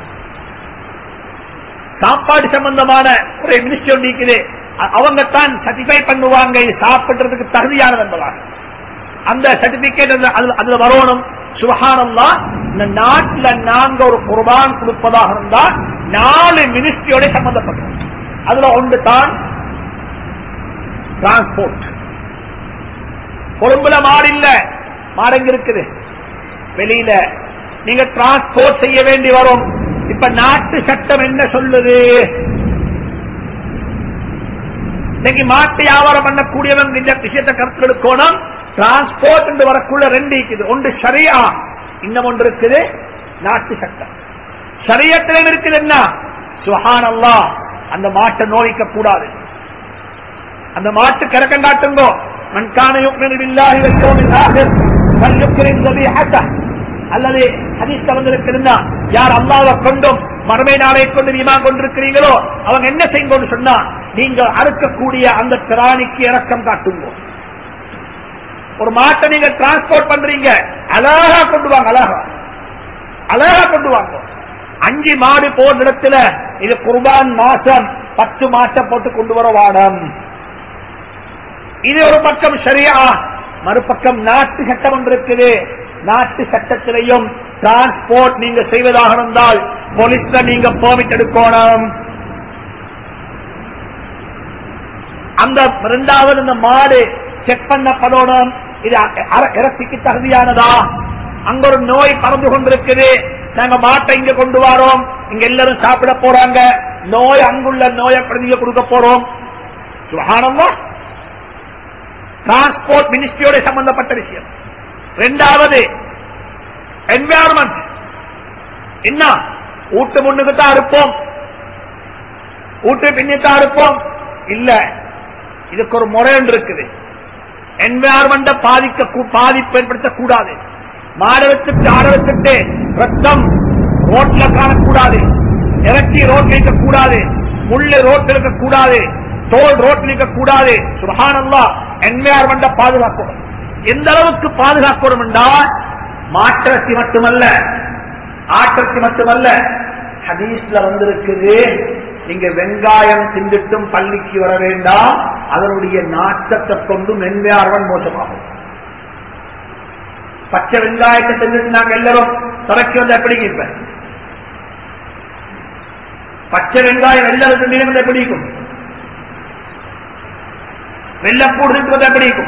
சாப்பாடு சம்பந்தமான ஒரு மினிஸ்டர் இருக்குது அ- அவங்க தான் சர்டிஃபை பண்ணுவாங்க இது சாப்பிடுறதுக்கு தகுதியானது என்பதாக அந்த சர்டிபிகேட் அதுல அதுல வரணும் சுபஹானல்லா இந்த நாட்டுல நாங்க ஒரு குர்பான் கொடுப்பதாக இருந்தா நாலு மினிஸ்ட்ரியோட சம்பந்தப்பட்டோம் அதுல ஒன்று தான் டிரான்ஸ்போர்ட் கொழும்புல மாடு இல்ல மாடு எங்க இருக்குது வெளியில நீங்க டிரான்ஸ்போர்ட் செய்ய வேண்டி வரும் இப்ப நாட்டு சட்டம் என்ன சொல்லுது இன்னைக்கு மாட்டு வியாபாரம் பண்ணக்கூடியவங்க இந்த விஷயத்தை கருத்தில் எடுக்கணும் டிரான்ஸ்போர்ட் என்று வரக்குள்ள ரெண்டு இருக்குது ஒன்று ஷரியா இன்னும் ஒன்று இருக்குது நாட்டு சட்டம் ஷரியத்திலும் இருக்குது என்ன சுஹான் அந்த மாட்டை நோய்க்க கூடாது அந்த மாட்டு கரக்கம் காட்டுங்கோ மண்கான யுக்மினு பில்லாஹி வல் யௌமில் ஆகிர் ஃபல்யுக்ரிம் ذبيحته அல்லது ஹதீஸ் வந்திருக்கிறதா யார் அல்லாஹ்வை கொண்டும் மறுமை நாளை கொண்டு நீமா கொண்டிருக்கிறீங்களோ அவங்க என்ன செய்யுங்கன்னு சொன்னா நீங்க அறுக்கக்கூடிய அந்த பிராணிக்கு இறக்கம் காட்டுங்க ஒரு மாட்டை நீங்க டிரான்ஸ்போர்ட் பண்றீங்க அழகா கொண்டு வாங்க அழகா அழகா கொண்டு வாங்க அஞ்சு மாடு போன இடத்துல இது குர்பான் மாசம் பத்து மாட்டை போட்டு கொண்டு வர வாடம் இது ஒரு பக்கம் சரியா மறுபக்கம் நாட்டு சட்டம் ஒன்று இருக்குது நாட்டு சட்டத்திலையும் டிரான்ஸ்போர்ட் நீங்க செய்வதாக இருந்தால் போலீஸ்ல நீங்க பெர்மிட் எடுக்கணும் அந்த இரண்டாவது இந்த மாடு செக் பண்ணப்படணும் இது அ- அர- இறச்சிக்கு தகுதியானதா அங்க ஒரு நோய் பறந்து கொண்டிருக்குது நாங்க மாட்டை இங்க கொண்டு வரோம் இங்க எல்லாரும் சாப்பிட போறாங்க நோய் அங்குள்ள நோயை பிரதிக கொடுக்க போறோம் சுகானமா டிரான்ஸ்போர்ட் மினிஸ்ட்ரியோட சம்பந்தப்பட்ட விஷயம் ரெண்டாவது என்வாரன்மெண்ட் என்ன ஊட்டு முன்னுக்கு தான் இருப்போம் ஊட்டு பின்னுக்கு இருப்போம் இல்ல இதுக்கு ஒரு முறை ஒன்று இருக்குது என்வாரன்மெண்ட பாதிக்க கூ- பாதிப்பு ஏற்படுத்த கூடாது மாடை வச்சுட்டு ஆட வச்சுட்டு ரத்தம் ரோட்ல காணக்கூடாது இறைச்சி ரோட்ல இருக்க கூடாது முள்ளு ரோட்ல இருக்க கூடாது தோல் ரோட்ல இருக்க கூடாது சுபஹானல்லா என்வாரன்மெண்ட பாதுகாக்கணும் எந்த அளவுக்கு பாதுகாக்கணும் என்றால் மாற்றத்தி மட்டுமல்ல ஆற்றத்தி மட்டுமல்ல ஹதீஸ்ல வந்திருக்குது நீங்க வெங்காயம் திண்டுட்டும் பள்ளிக்கு வர வேண்டாம் அதனுடைய நாட்டத்தை கொண்டு மென்மையார்வன் மோசமாகும் பச்சை வெங்காயத்தை தின்னுட்டு நாங்க எல்லாரும் சரக்கு வந்து எப்படி இருப்ப பச்சை வெங்காயம் எல்லாரும் தின்னு எப்படி இருக்கும் வெள்ளப்பூடு தின்றது எப்படி இருக்கும்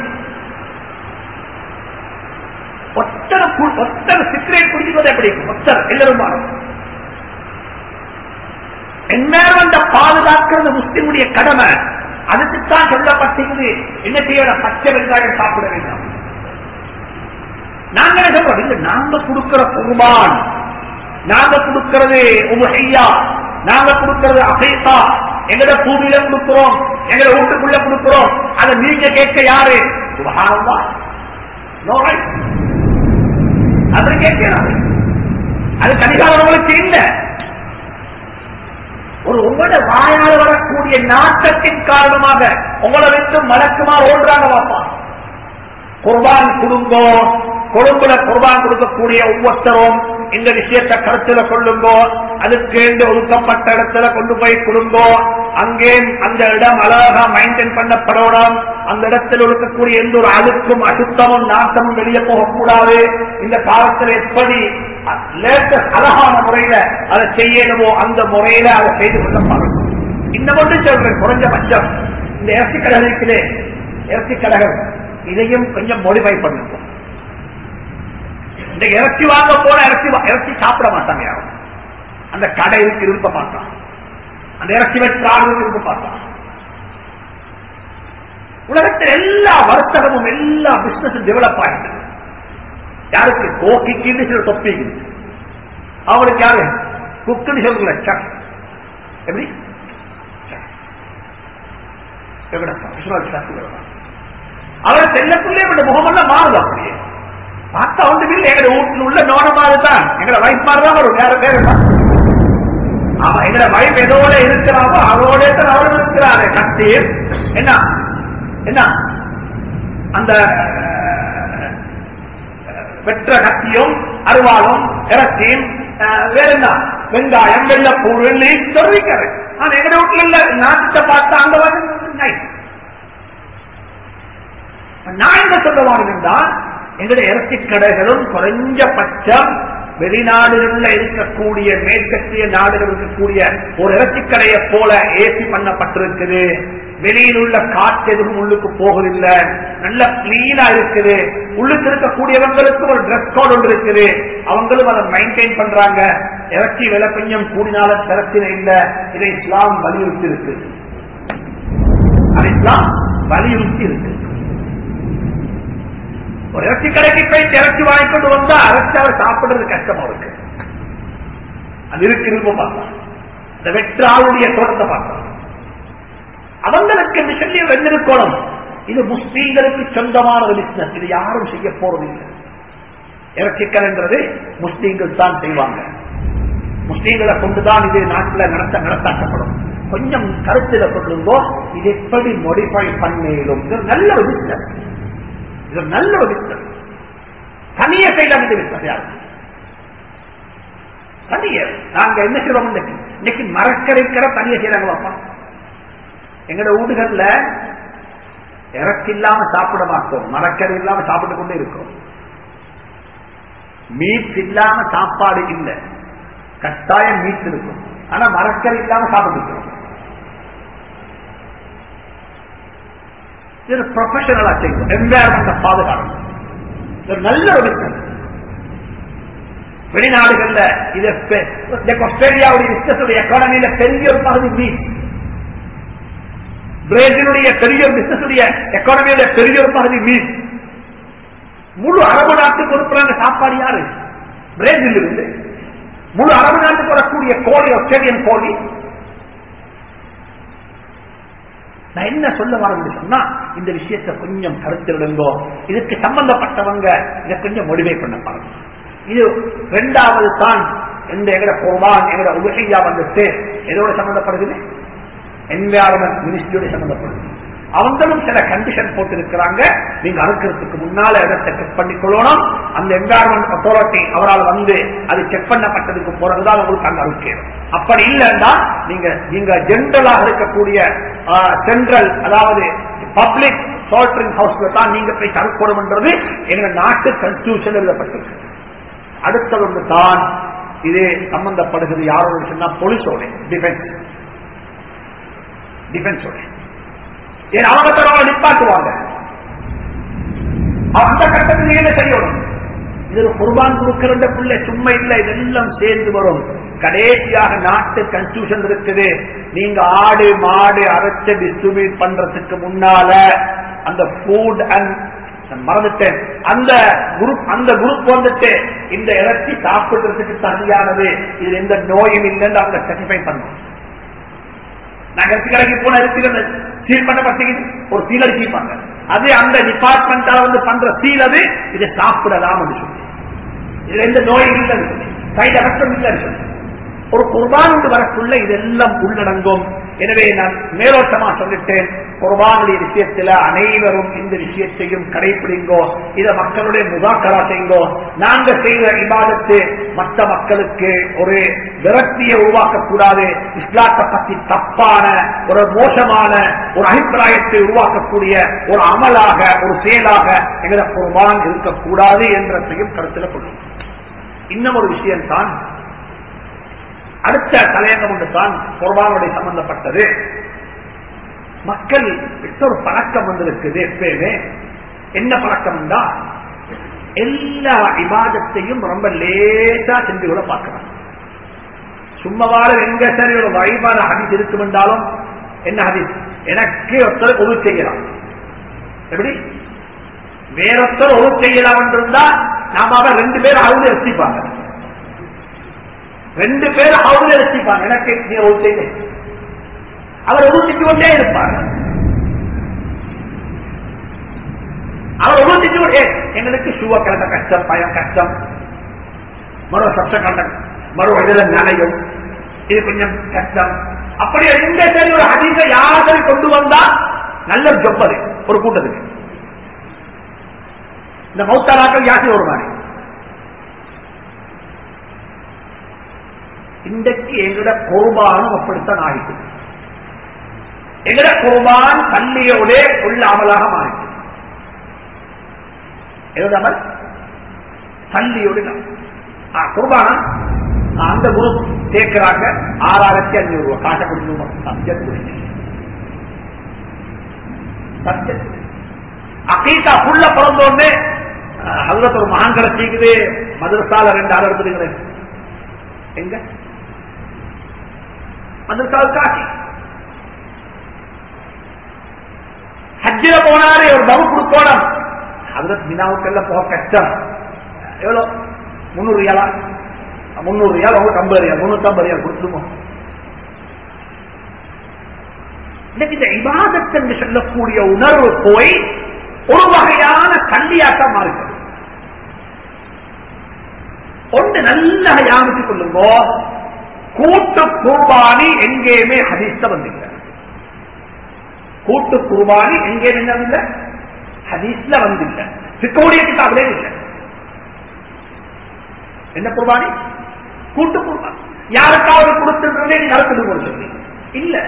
ஒத்தனை கு- ஒத்தனை சித்திரையை குடிக்கிறது எப்படி இருக்கும் ஒத்தர் எல்லாரும் மாறும் என்மேல்வந்த பாதுகாக்கிறது முஸ்லிமுடைய கடமை அதுக்குத்தான் சொல்லப்பட்டிருக்குது என்ன செய்யணும் பச்சை வெங்காயம் சாப்பிட வேண்டாம் நாங்க என்ன சொல்றோம் இல்ல நாங்க கொடுக்கிற குர்பான் நாங்க கொடுக்கிறது உபஹையா நாங்க கொடுக்கிறது அசைத்தா எங்கட பூமியில கொடுக்கிறோம் எங்கட வீட்டுக்குள்ள கொடுக்கிறோம் அதை நீங்க கேட்க யாரு சுபஹானல்லாஹ் நோ ரைட் அது கேட்கிறாரு அது கணிகாரங்களுக்கு இல்ல ஒரு உங்களோட வாயால் வரக்கூடிய நாட்டத்தின் காரணமாக உங்களை விட்டு மலக்குமார் ஓடுறாங்க பாப்பா குர்பான் கொடுங்கோ கொழும்புல குர்பான் கொடுக்கக்கூடிய ஒவ்வொருத்தரும் இந்த விஷயத்தை கருத்துல கொள்ளுங்கோ அதுக்கு என்று ஒதுக்கப்பட்ட இடத்துல கொண்டு போய் கொடுங்கோ அங்கே அந்த இடம் அழகா மெயின்டைன் பண்ணப்படணும் அந்த இடத்தில் இருக்கக்கூடிய எந்த ஒரு அழுக்கும் அசுத்தமும் நாட்டமும் வெளியே போகக்கூடாது இந்த காலத்தில் எப்படி லேட்டஸ்ட் அழகான முறையில அதை செய்யணுமோ அந்த முறையில அதை செய்து கொள்ளப்படும் இன்னும் ஒன்று சொல்றேன் குறைஞ்சபட்சம் இந்த இறைச்சி கடைகள் இருக்குதே இறைச்சி கடைகள் இதையும் கொஞ்சம் மோடிஃபை பண்ணுங்க இந்த இறைச்சி வாங்க போன இறைச்சி வா- இறைச்சி சாப்பிட மாட்டாங்க யாரும் அந்த கடைக்கு விரும்ப மாட்டான் அந்த இறைச்சி வச்சு ஆளுநர் விரும்ப மாட்டான் உலகத்தில் எல்லா வர்த்தகமும் எல்லா பிசினஸும் டெவலப் ஆயிட்டு யாருக்கு கோக்கிக்கு சில தொப்பிக்கு அவங்களுக்கு யாரு குக்குன்னு சொல்லுங்கள சக் எப்படி எவ்வளவு professional chef இவர்தான். அவர் செல்லக்குள்ளே இவருடைய முகமெல்லாம் மாறுது அப்படியே பார்த்தா வந்து இல்லை எங்க வீட்டில் உள்ள நோன மாதிரி தான் எங்களை வைஃப் மாதிரி தான் வரும் வேற பேர் தான் ஆமா எங்களை வைஃப் எதோட இருக்கிறாமோ அதோட தான் அவரும் இருக்கிறாரு கத்தி என்ன என்ன அந்த வெற்ற கத்தியும் அருவாளும் இறச்சியும் அஹ், வேற என்ன வெங்காயம் வெள்ளப்பூ வெள்ளி தெரிவிக்கிறது ஆனா எங்க வீட்டுல இல்ல நாட்டை பார்த்தா அங்க வந்து nice. நான் என்ன சொல்ல வாருங்கன்னா எங்களுடைய இறைச்சி கடைகளும் குறைஞ்சபட்சம் வெளிநாடுகளில் இருக்கக்கூடிய மேற்கத்திய நாடுகள் இருக்கக்கூடிய ஒரு இறைச்சி கடையை போல ஏசி பண்ணப்பட்டிருக்குது வெளியில் உள்ள காற்று எதுவும் உள்ளுக்கு போகவில்லை நல்ல கிளீனா இருக்குது உள்ளுக்கு இருக்கக்கூடியவங்களுக்கு ஒரு ட்ரெஸ் கோட் ஒன்று இருக்குது அவங்களும் அதை மெயின்டைன் பண்றாங்க இறைச்சி விலை கொஞ்சம் கூடினால பிரச்சனை இல்லை இதை இஸ்லாம் வலியுறுத்தி இருக்கு அது இஸ்லாம் வலியுறுத்தி இருக்கு ஒரு இறைச்சி கடைக்கு போய் இறைச்சி வாங்கி கொண்டு வந்தா அரைச்சி அவர் சாப்பிடுறது கஷ்டமா இருக்கு அது இருக்கு விருப்பம் பார்க்கலாம் இந்த வெற்ற ஆளுடைய தோட்டத்தை பார்க்கலாம் அவங்களுக்கு இந்த சொல்லி வெந்திருக்கணும் இது முஸ்லீம்களுக்கு சொந்தமான ஒரு பிசினஸ் இது யாரும் செய்ய போறதில்லை இறைச்சிக்கடைன்றது முஸ்லீம்கள் தான் செய்வாங்க முஸ்லீம்களை கொண்டுதான் இது நாட்டில் நடத்த நடத்தாக்கப்படும் கொஞ்சம் கருத்தில் கொள்ளுங்கோ இது எப்படி மோடிஃபை பண்ணேலும் இது ஒரு நல்ல ஒரு பிசினஸ் இது ஒரு நல்ல ஒரு பிசினஸ் தனிய செய்யலாம் இந்த பிசினஸ் யாரு தனிய நாங்க என்ன செய்வோம் இன்னைக்கு இன்னைக்கு மரக்கரைக்கிற தனிய செய்யறாங்க பாப்பா எங்கட வீடுகள்ல இறச்சி இல்லாம சாப்பிட மாட்டோம் மரக்கறி இல்லாம சாப்பிட்டு கொண்டே இருக்கோம் மீட் இல்லாம சாப்பாடு இல்லை கட்டாயம் மீட் இருக்கும் ஆனா மரக்கறி இல்லாம சாப்பிட்டு இருக்கோம் இது ப்ரொஃபஷனலா செய்யும் என்வாயர்மெண்ட பாதுகாக்கணும் இது ஒரு நல்ல ஒரு பிசினஸ் வெளிநாடுகள்ல இது பெ- இந்த ஆஸ்திரேலியாவுடைய பிசினஸ் எக்கானமியில பெரிய ஒரு பகுதி மீட்ஸ் பிரேசிலுடைய பெரிய பிசினஸ் எக்கானமியில பெரிய ஒரு பகுதி மீட் முழு அரபு நாட்டுக்கு கொடுக்குறாங்க சாப்பாடு யாரு பிரேசில் இருந்து முழு அரபு நாட்டுக்கு வரக்கூடிய கோழி ஆஸ்திரேலியன் கோழி நான் என்ன சொல்ல வரேன் சொன்னா இந்த விஷயத்தை கொஞ்சம் கருத்திடுங்கோ இதுக்கு சம்பந்தப்பட்டவங்க இதை கொஞ்சம் மொழிவை பண்ண பாருங்க இது ரெண்டாவது தான் இந்த எங்கட குர்பான் எங்கட உபகையா வந்துட்டு எதோட சம்பந்தப்படுது என்வாரன்மெண்ட் மினிஸ்ட்ரியோட சம்பந்தப்படுது அவங்களும் சில கண்டிஷன் போட்டு இருக்கிறாங்க நீங்க அறுக்கிறதுக்கு முன்னால இடத்தை செக் பண்ணிக்கொள்ளணும் அந்த என்வாரன்மெண்ட் அத்தாரிட்டி அவரால் வந்து அது செக் பண்ணப்பட்டதுக்கு பிறகுதான் உங்களுக்கு அங்க அறுக்கணும் அப்படி இல்லைன்னா நீங்க நீங்க ஜென்ரலாக இருக்கக்கூடிய சென்ட்ரல் அதாவது பப்ளிக் சால்டரிங் ஹவுஸ்ல தான் நீங்க போய் அறுக்கணும்ன்றது எங்க நாட்டு கான்ஸ்டிடியூஷன் எழுதப்பட்டிருக்கு அடுத்தது ஒன்று தான் இது சம்பந்தப்படுகிறது யாரோட சொன்னா போலீஸோட டிஃபென்ஸ் டிஃபென்ஸோட ஏன் அவங்க தரவங்க நிப்பாட்டுவாங்க அந்த கட்டத்தில் என்ன செய்யணும் இது ஒரு குர்பான் கொடுக்கிற பிள்ளை சும்மா இல்ல இதெல்லாம் சேர்ந்து வரும் கடைசியாக நாட்டு கான்ஸ்டியூஷன் இருக்குது நீங்க ஆடு மாடு அரைச்சு டிஸ்ட்ரிபியூட் பண்றதுக்கு முன்னால அந்த ஃபுட் அண்ட் மறந்துட்டேன் அந்த குரூப் அந்த குரூப் வந்துட்டு இந்த இறைச்சி சாப்பிடுறதுக்கு தகுதியானது இது எந்த நோயும் இல்லைன்னு அவங்க சர்டிஃபை பண்ணணும் நாங்க இறைச்சி கடைக்கு போன இறைச்சிகள் சீல் பண்ணப்பட்டீங்க ஒரு சீல் அடிப்பாங்க அது அந்த டிபார்ட்மெண்டால வந்து பண்ற சீல் அது இதை சாப்பிடலாம் சொல்லி இதுல எந்த நோயும் இல்லை சைடு எஃபெக்டும் இல்லை சொல்லி ஒரு குர்பானுக்கு வரக்குள்ள இதெல்லாம் உள்ளடங்கும் எனவே நான் மேலோட்டமா சொல்லிட்டேன் குர்பானுடைய விஷயத்துல அனைவரும் இந்த விஷயத்தையும் கடைபிடிங்கோ இத மக்களுடைய முதாக்கரா செய்யுங்கோ நாங்க செய்த இபாதத்து மற்ற மக்களுக்கு ஒரு விரக்தியை உருவாக்கக்கூடாது இஸ்லாத்தை பத்தி தப்பான ஒரு மோசமான ஒரு அபிப்பிராயத்தை உருவாக்கக்கூடிய ஒரு அமலாக ஒரு செயலாக எங்களை குர்பான் இருக்கக்கூடாது என்றதையும் கருத்தில் கொள்ளும் இன்னும் ஒரு விஷயம்தான் அடுத்த தலையங்கம் ஒன்று தான் குர்பானுடைய சம்பந்தப்பட்டது மக்கள் கிட்ட ஒரு பழக்கம் வந்திருக்குது எப்பயுமே என்ன பழக்கம் தான் எல்லா இபாதத்தையும் ரொம்ப லேசா செஞ்சு கூட பார்க்கலாம் சும்மாவார எங்க சரி ஒரு வைபான ஹதீஸ் இருக்கும் என்றாலும் என்ன ஹதீஸ் எனக்கு ஒருத்தர் ஒரு செய்யலாம் எப்படி வேறொருத்தர் ஒரு செய்யலாம் என்றிருந்தா நாம அவன் ரெண்டு பேர் அவங்க எடுத்திப்பாங்க ரெண்டு பேர் அவங்க எடுத்திப்பாங்க எனக்கு நீ ஒரு செய்ய அவர் உருட்டிட்டு கொண்டே இருப்பார் அவர் உருட்டிட்டு கொண்டே எங்களுக்கு ஷூவை கலந்த கஷ்டம் பயம் கஷ்டம் மறு சப்ச கண்ட மறு இதுல நனையும் இது கொஞ்சம் கஷ்டம் அப்படி எங்க சரி ஒரு அதிக யாரை கொண்டு வந்தா நல்ல ஜொப் அது ஒரு கூட்டத்துக்கு இந்த மௌத்தாராக்கள் யாசி ஒரு மாதிரி இன்றைக்கு எங்கட குர்பானும் அப்படித்தான் ஆயிட்டு எங்கட குர்பான் சல்லியோட உள்ள அமலாக மாறிட்டு எவ்வளவு அமல் சல்லியோடு குர்பானா அந்த குரு சேர்க்கிறாங்க ஆறாயிரத்தி அஞ்சூறு ரூபாய் காட்ட கொடுக்கணும் சத்தியத்துக்கு சத்தியத்துக்கு அக்கீட்டா புள்ள பிறந்தோடனே அதுல ஒரு மகான்களை தீக்குது மதரசால ரெண்டு ஆள் எடுத்துருக்கிறேன் எங்க மதரசாவில் காட்டி ஹஜ்ஜில போனாரு ஒரு பகு கொடுக்கணும் அதுல மினாவுக்கெல்லாம் போக கஷ்டம் எவ்வளவு முன்னூறு ரியாலா முன்னூறு ரியால் உங்களுக்கு ஐம்பது ரியால் முன்னூத்தி ஐம்பது ரியால் கொடுத்துருமோ இன்னைக்கு இந்த இபாதத் என்று சொல்லக்கூடிய உணர்வு போய் ஒரு வகையான சல்லியாட்டம் மாறுகிறது ஒன்று நல்லா யாமித்துக் கொள்ளுங்க கூட்டு குர்பானி எங்கேயுமே ஹதீஸ்ல வந்தில்ல கூட்டு குர்பானி எங்கேயுமே என்ன ஹதீஸ்ல வந்தில்ல சிக்கோடைய கிட்டாவிலே இல்லை என்ன குர்பானி கூட்டு குர்பானி யாருக்காவது கொடுத்திருக்கிறதே நீ நடக்குது சொல்லி இல்ல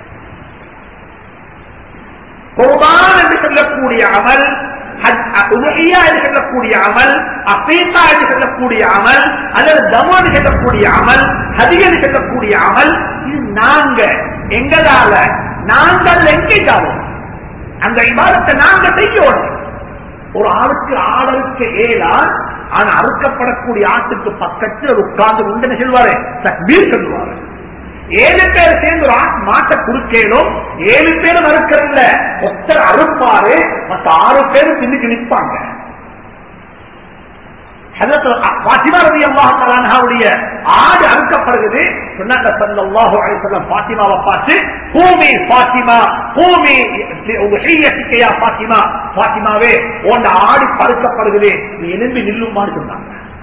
குர்பான் என்று சொல்லக்கூடிய அமல் உதவியா என்று சொல்லக்கூடிய அமல் அபீசா என்று சொல்லக்கூடிய அமல் அல்லது தமு என்று சொல்லக்கூடிய அமல் ஹதிக என்று சொல்லக்கூடிய அமல் இது நாங்க எங்கதால நாங்கள் எங்கிட்டாலும் அந்த விவாதத்தை நாங்க செய்யணும் ஒரு ஆளுக்கு ஆளுக்கு ஏழா ஆனா அறுக்கப்படக்கூடிய ஆட்டுக்கு பக்கத்தில் உட்கார்ந்து உண்டு சொல்வாரு தக்பீர் சொல்லுவாரு ஏழு பேர் சேர்ந்து ஒரு ஆட்டு மாட்டை குறுக்கேலும் ஏழு பேரும் அறுக்கிறதுல ஒருத்தர் அறுப்பாரு மற்ற ஆறு பேரும் பின்னுக்கு நிற்பாங்க ஆடு அறுக்கப்படுகிறது சொன்னாங்க சல்லாஹு அலிசல்லம் பாத்திமாவை பார்த்து பூமி பாத்திமா பூமி செய்யா பாத்திமா பாத்திமாவே உன் ஆடு பறுக்கப்படுகிறது நீ எலும்பி நில்லுமான்னு சொன்னாங்க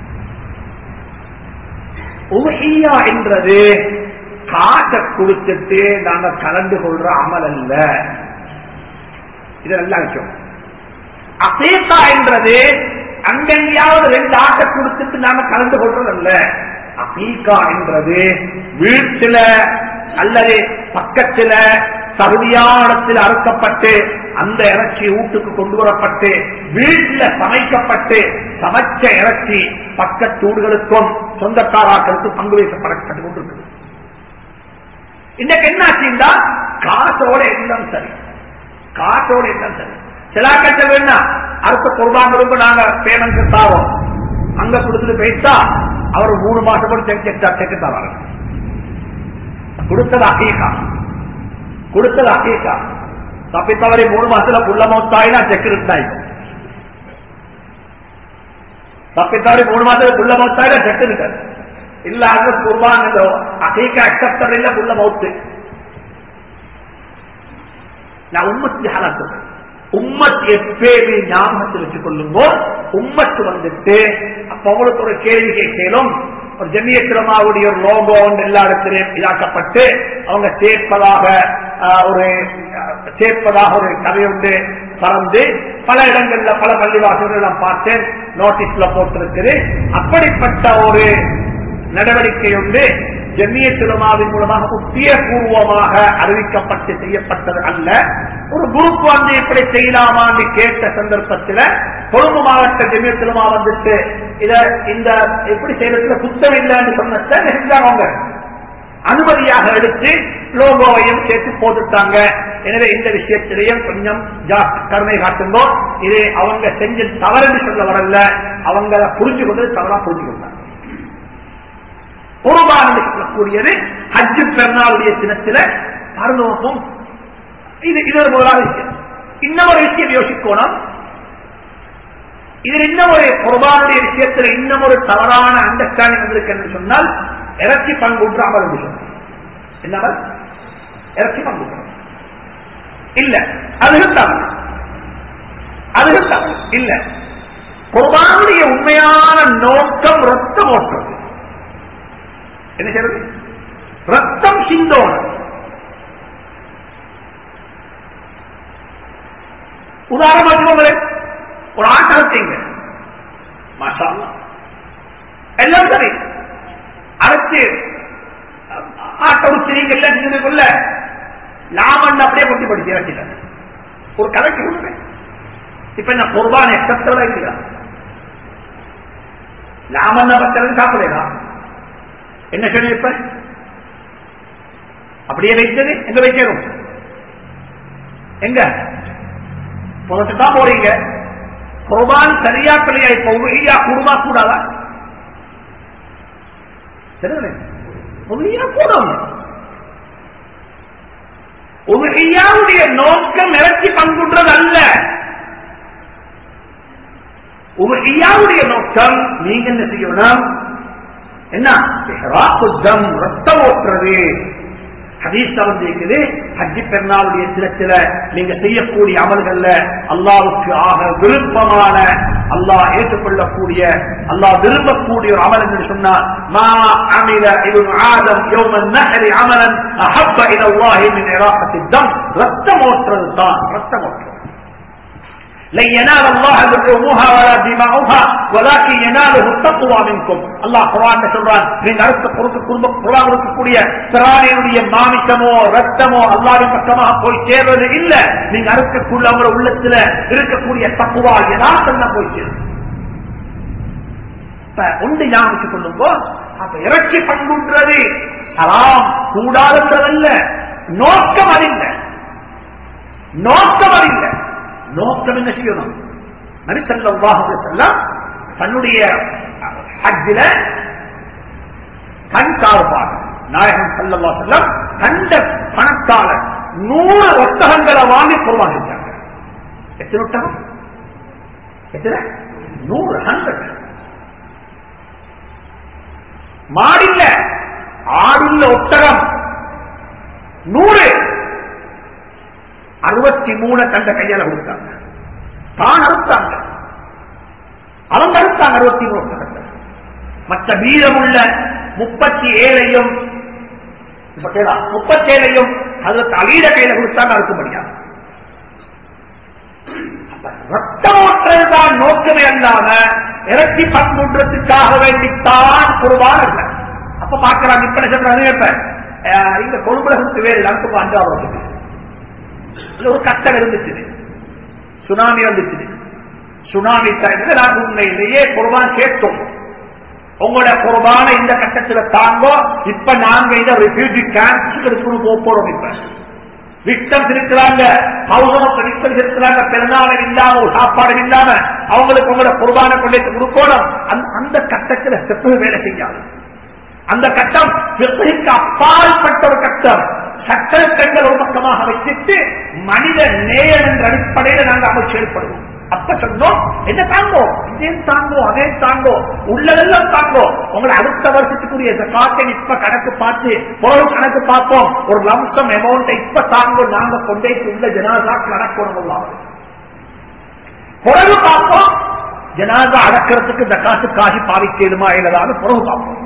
உமையா என்றது காசை கொடுத்துட்டு நாங்க கலந்து கொள்ற அமல் அல்ல இது நல்ல விஷயம் அசேத்தா என்றது அங்கெங்கயாவது ரெண்டு ஆட்டை கொடுத்துட்டு நாம கலந்து கொள்றது அல்ல அபீகா என்றது வீட்டுல அல்லது பக்கத்துல தகுதியான இடத்தில் அறுக்கப்பட்டு அந்த இறைச்சி வீட்டுக்கு கொண்டு வரப்பட்டு வீட்டுல சமைக்கப்பட்டு சமைச்ச இறைச்சி பக்கத்தூடுகளுக்கும் சொந்தக்காராக்களுக்கும் பங்கு வைக்கப்படப்பட்டு கொண்டிருக்குது இன்னைக்கு என்ன ஆச்சுன்னா காசோட எல்லாம் சரி காசோட எல்லாம் சரி சிலாக்கட்ட வேணா அடுத்த குர்பான் ரொம்ப நாங்க பேமெண்ட் தாரோம் அங்க கொடுத்துட்டு போயிட்டா அவர் மூணு மாசம் கூட செக் செக் செக் தராங்க கொடுத்தது அகீகா கொடுத்தது அகீகா தப்பித்தவரை மூணு மாசத்துல புள்ள மௌத்தாயினா செக் இருந்தாய் தப்பித்தவரை மூணு மாசத்துல புள்ள மௌத்தாயினா செக் இருக்காது இல்ல அது குர்பான் அகீகா அக்செப்டர் இல்ல புள்ள மௌத்து நான் உண்மத்தி ஹாலாத்து உம்மத் எப்பயுமே ஞாபகத்தில் வச்சுக் கொள்ளுங்க உம்மத்து வந்துட்டு அப்ப அவங்களுக்கு ஒரு கேள்வி கேட்கலும் ஒரு ஜமியத்திரமாவுடைய ஒரு லோகோ ஒன்று எல்லா இடத்திலையும் இதாக்கப்பட்டு அவங்க சேர்ப்பதாக ஒரு சேர்ப்பதாக ஒரு கதை உண்டு பறந்து பல இடங்கள்ல பல பள்ளிவாசல்கள் நான் பார்த்தேன் நோட்டீஸ்ல போட்டிருக்குது அப்படிப்பட்ட ஒரு நடவடிக்கை உண்டு ஜெமியத்திலுமாவின் மூலமாக உத்தியபூர்வமாக அறிவிக்கப்பட்டு செய்யப்பட்டது அல்ல ஒரு குரூப் வந்து இப்படி செய்யலாமான்னு கேட்ட சந்தர்ப்பத்தில் கொழும்பு மாவட்ட ஜெமியத்திலுமா வந்துட்டு இத இந்த எப்படி செய்யறதுல குத்தம் இல்லைன்னு சொன்னதை செஞ்சாங்க அனுமதியாக எடுத்து லோகோவையும் சேர்த்து போட்டுட்டாங்க எனவே இந்த விஷயத்திலேயும் கொஞ்சம் கருணை காட்டுங்கோ இது அவங்க செஞ்ச தவறுன்னு சொல்ல வரல அவங்கள புரிஞ்சு கொண்டது தவறா புரிஞ்சு கொண்டாங்க குர்பான் சொல்லக்கூடியது ஹஜ்ஜு பெருநாளுடைய தினத்தில் மருந்துவமும் இது இது ஒரு முதலாவது விஷயம் இன்னொரு விஷயம் யோசிக்கணும் இதில் இன்னும் ஒரு குர்பானுடைய விஷயத்தில் இன்னும் ஒரு தவறான அண்டர்ஸ்டாண்டிங் வந்திருக்கு என்று சொன்னால் இறச்சி பங்குற்ற அமல் என்று சொன்னார் என்னவர் இறச்சி பங்குற்ற இல்ல அதுவும் தவறு அதுவும் தவறு இல்ல குர்பானுடைய உண்மையான நோக்கம் ரத்தம் ஓட்டுறது என்ன செய்யறது ரத்தம் சிந்தோணும் உதாரணம் வச்சுக்கோங்களேன் ஒரு ஆட்டத்தைங்க மாஷா எல்லாம் சரி அரைச்சு கொடுத்துறீங்கல்ல நீங்களுக்குள்ள லாபம் அப்படியே கொட்டி படிச்சு இறக்கில ஒரு கதைக்கு உண்மை இப்ப என்ன குர்பான் எக்கத்தோட இல்லையா லாமண்ண பத்திரம் சாப்பிடலா என்ன சொல்லி இப்ப அப்படியே வைத்தது எங்க வைக்கணும் எங்க புறத்து தான் போறீங்க குர்பான் சரியா பிள்ளையா இப்ப உபகியா குடுமா கூடாதா சரி உபகியா கூடும் உபகியாவுடைய நோக்கம் இறக்கி பங்குன்றது அல்ல உபகியாவுடைய நோக்கம் நீங்க என்ன செய்யணும் என்ன ராக்குத்தம் ரத்தம் ஓட்டுறது ஹதீஸ்ல வந்து இருக்குது ஹஜ்ஜி பெருநாளுடைய தினத்தில நீங்க செய்யக்கூடிய அமல்கள்ல அல்லாவுக்கு ஆக விருப்பமான அல்லாஹ் ஏற்றுக்கொள்ளக்கூடிய அல்லாஹ் விரும்பக்கூடிய ஒரு அமல் என்று சொன்னார் மா அமில இவன் ஆதம் யோமன் நகரி அமலன் அஹப்ப இலல்லாஹி மின் இராகத்தி தம் ரத்தம் ஓட்டுறது தான் ரத்தம் ஓட்டுறது لن ينال الله لحومها ولا دماؤها ولكن يناله التقوى منكم அல்லாஹ் குர்ஆன்ல சொல்றான் நீங்க அடுத்த குறுக்கு குடும்ப குர்ஆன் இருக்கக்கூடிய பிராணியுடைய மாமிசமோ ரத்தமோ அல்லாஹ்வின் பக்கமாக போய் சேர்வது இல்ல நீங்க அறுக்கக்குள்ள அவங்க உள்ளத்துல இருக்கக்கூடிய தக்குவா யதார்த்தம் போய் சேரும் இப்ப ஒன்று ஞாபகம் கொள்ளுங்கோ அப்ப இறைச்சி பண்புன்றது சலாம் கூடாதுன்றதல்ல நோக்கம் அறிந்த நோக்கம் அறிந்த நோக்கம் என்ன செய்யணும் நரிசல்லாஹு செல்லம் தன்னுடைய ஹஜ்ஜில கண் சார்பாக நாயகன் சல்லல்லா செல்லம் கண்ட பணத்தால நூறு ஒட்டகங்களை வாங்கி குர்பான் செஞ்சாங்க எத்தனை ஒட்டகம் எத்தனை நூறு ஹண்ட்ரட் மாடில்ல ஆடுள்ள ஒட்டகம் நூறு அறுபத்தி மூணு கண்ட கையால கொடுத்தாங்க தான் அறுத்தாங்க அவங்க அறுத்தாங்க அறுபத்தி மூணு ஒட்டகத்தை மற்ற மீதமுள்ள முப்பத்தி ஏழையும் முப்பத்தி ஏழையும் அதற்கு அலீட கையில கொடுத்தாங்க அறுக்கும்படியா ரத்தம் ஓட்டுறதுதான் நோக்கமே அல்லாம இறைச்சி பண்புன்றதுக்காக வேண்டித்தான் குருவான் அல்ல அப்ப பாக்குறாங்க இப்ப சொல்றாங்க இப்ப இந்த கொழும்புலகத்துக்கு வேறு எல்லாருக்கும் அஞ்சாவது வருஷத்துக்கு ஒரு கட்டம் இருந்துச்சு சுனாமி வந்துச்சு சுனாமி டைம்ல நாங்க உண்மையிலேயே குர்பான் கேட்டோம் உங்களோட குர்பான இந்த கட்டத்துல தாங்கோ இப்ப நாங்க இதை ரெஃப்யூஜி கேம்ப்ஸுக்கு எடுக்கணும் போறோம் இப்ப விக்டம்ஸ் இருக்கிறாங்க ஹவுஸ் விக்டம்ஸ் இருக்கிறாங்க பெருநாளம் இல்லாம ஒரு சாப்பாடு இல்லாம அவங்களுக்கு உங்களோட குர்பான கொண்டு கொடுக்கணும் அந்த கட்டத்தில் செப்பு வேலை செய்யாது அந்த கட்டம் விற்பனைக்கு அப்பாற்பட்ட ஒரு கட்டம் சட்டங்கள் ஒரு பக்கமாக வைத்துட்டு மனித நேயம் என்ற அடிப்படையில் நாங்கள் அமைச்சு ஏற்படுவோம் அப்ப சொன்னோம் என்ன தாங்கோ இதையும் தாங்கோ அதையும் தாங்கோ உள்ளதெல்லாம் தாங்கோ உங்களை அடுத்த வருஷத்துக்குரிய காட்டை இப்ப கணக்கு பார்த்து பொருள் கணக்கு பார்ப்போம் ஒரு லம்சம் அமௌண்ட் இப்ப தாங்கோ நாங்க கொண்டே உள்ள ஜனாதாக்கு நடக்கணும் பிறகு பார்ப்போம் ஜனாதா அடக்கிறதுக்கு இந்த காசு காசி பாவிக்கணுமா இல்லதான்னு பிறகு பார்ப்போம்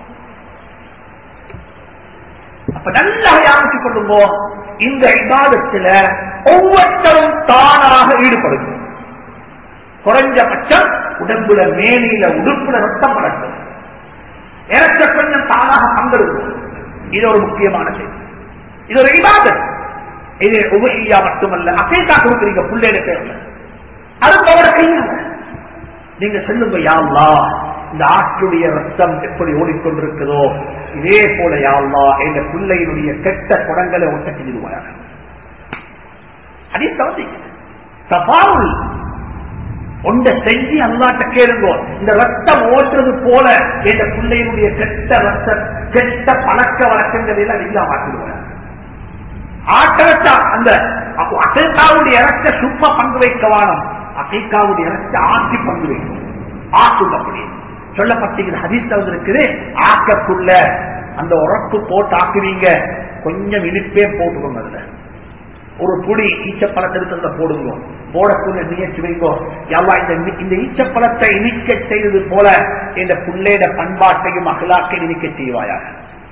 அப்ப நல்லா யாமித்துக் கொள்ளுங்கோ இந்த விவாதத்துல ஒவ்வொருத்தரும் தானாக ஈடுபடுங்க குறைஞ்சபட்சம் உடம்புல மேனியில உடுப்புல ரத்தம் வளர்க்கும் எனக்கு கொஞ்சம் தானாக பங்கெடுக்கும் இது ஒரு முக்கியமான செய்தி இது ஒரு விவாதம் இது உபரியா மட்டுமல்ல அசைக்கா கொடுக்குறீங்க பிள்ளைங்க பேர்ல அது அவட கையால நீங்க சொல்லுங்க யாழ்லா இந்த ஆற்றுடைய ரத்தம் எப்படி ஓடிக்கொண்டிருக்கிறதோ இதே போல யாழ்லா எங்க பிள்ளையினுடைய கெட்ட குடங்களை ஒட்ட செஞ்சிருவாங்க அதே தவறு தபாவுல் ஒன்றை செஞ்சு அல்லாட்ட கேளுங்கோ இந்த ரத்தம் ஓட்டுறது போல என்ற பிள்ளையினுடைய கெட்ட ரத்த கெட்ட பழக்க வழக்கங்கள் எல்லாம் இல்லாம ஆக்கிடுவாங்க ஆட்டரத்தா அந்த அசைக்காவுடைய இறக்க சும்மா பங்கு வைக்க வானம் அசைக்காவுடைய இறக்க ஆக்கி பங்கு வைக்கும் ஆக்கும் அப்படி சொல்லப்பட்டீங்க ஹதீஸ்ல வந்து இருக்குது ஆக்கக்குள்ள அந்த உரப்பு போட்டு ஆக்குவீங்க கொஞ்சம் இனிப்பே போட்டுக்கோங்க அதுல ஒரு புடி ஈச்சப்பழத்தை எடுத்து போடுங்க போடக்குள்ள நியச்சு வைங்கோ எவ்வளவு இந்த இந்த ஈச்சப்பழத்தை இனிக்க செய்தது போல இந்த புள்ளையிட பண்பாட்டையும் அகலாக்கையும் இனிக்க செய்வாயாக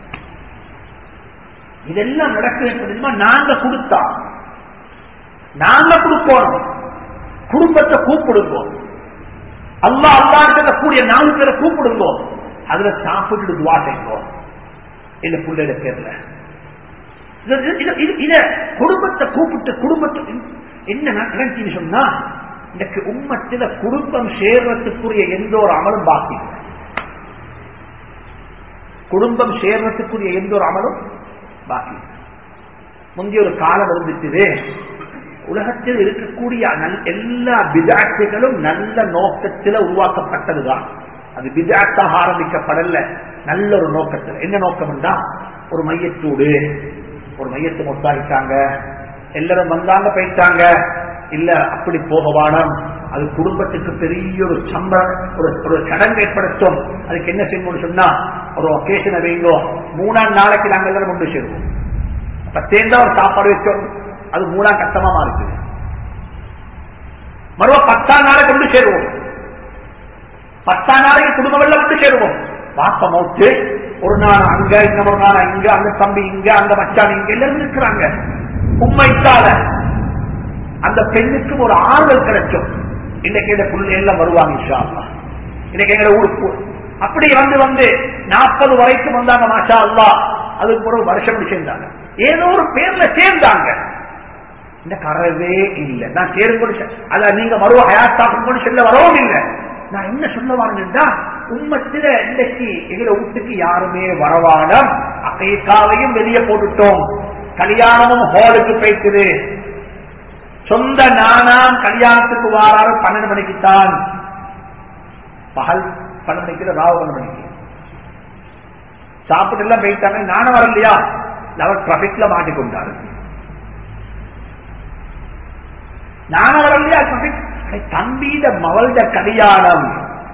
இதெல்லாம் நடக்குது நாங்க கொடுத்தா நாங்க கொடுப்போம் குடும்பத்தை கூப்பிடுவோம் அல்லா அல்லா கூடிய நாலு பேரை கூப்பிடுங்கோ அதுல சாப்பிட்டு துவா செய்வோம் இந்த பிள்ளைட பேர்ல இது- இது- இது- இத குடும்பத்தை கூப்பிட்டு குடும்பத்தை என்ன நடந்துச்சு சொன்னா இன்னைக்கு உம்மத்தில குடும்பம் சேர்றதுக்குரிய எந்த ஒரு அமலும் பாக்கி இல்லை. குடும்பம் சேர்றதுக்குரிய எந்த ஒரு அமலும் பாக்கி இல்லை. முந்தைய ஒரு காலம் இருந்துச்சு உலகத்தில் இருக்கக்கூடிய நல்- எல்லா பிதாட்சிகளும் நல்ல நோக்கத்தில் உருவாக்கப்பட்டதுதான் அது பிதாத்தாக ஆரம்பிக்கப்படல நல்ல ஒரு நோக்கத்தில் என்ன நோக்கம் என்றா ஒரு மையத்தூடு ஒரு மையத்தை மொத்தாயிட்டாங்க எல்லாரும் வந்தாங்க போயிட்டாங்க இல்ல அப்படி போக வேணாம் அது குடும்பத்துக்கு பெரிய ஒரு சம்பளம் ஒரு ஒரு சடங்கு ஏற்படுத்தும் அதுக்கு என்ன செய்யணும்னு சொன்னா ஒரு ஒகேஷனை வைங்கோ மூணாம் நாளைக்கு நாங்கள் எல்லாரும் கொண்டு சேருவோம் அப்ப சேர்ந்தா ஒரு சாப்பாடு வச்சோம் அது மூணாம் கட்டமா மாறிக்குது மறுவ பத்தாம் நாளை கொண்டு சேருவோம் பத்தாம் நாளைக்கு குடும்பம் எல்லாம் கொண்டு சேருவோம் பாப்ப மௌத்து ஒரு நாள் அங்க இன்னொரு நாள் இங்க அந்த தம்பி இங்க அந்த மச்சான் இங்க எல்லாரும் இருக்கிறாங்க உண்மைத்தால அந்த பெண்ணுக்கும் ஒரு ஆறுதல் கிடைக்கும் இன்னைக்கு இந்த புள்ளை எல்லாம் வருவாங்க இன்ஷா அல்லாஹ். இன்னைக்கு எங்க ஊருக்கு அப்படி வந்து வந்து நாற்பது வரைக்கும் வந்தாங்க மாஷா அல்லா அதுக்கு பிறகு வருஷம் அப்படி சேர்ந்தாங்க ஏதோ ஒரு பேர்ல சேர்ந்தாங்க இந்த கரவே இல்லை நான் சேரும் கூட செ- அத நீங்க மறுவ ஹயாத்தாக்கும் கூட செல்ல வரவும் இல்லை நான் என்ன சொல்ல வரேன்னா உம்மத்தில இன்னைக்கு எங்களை வீட்டுக்கு யாருமே வரவானம் அக்கைக்காவையும் வெளியே போட்டுட்டோம் கல்யாணமும் ஹாலுக்கு போய்க்குது சொந்த நானாம் கல்யாணத்துக்கு வாராரு பன்னெண்டு மணிக்குத்தான் பகல் பன்னெண்டு மணிக்கு ராவு பன்னெண்டு மணிக்கு சாப்பிட்டு எல்லாம் போயிட்டாங்க நானும் வரலையா அவர் டிராபிக்ல மாட்டிக்கொண்டாரு நானும் வரலையா டிராபிக் தம்பீத மவள்ட கல்யாணம்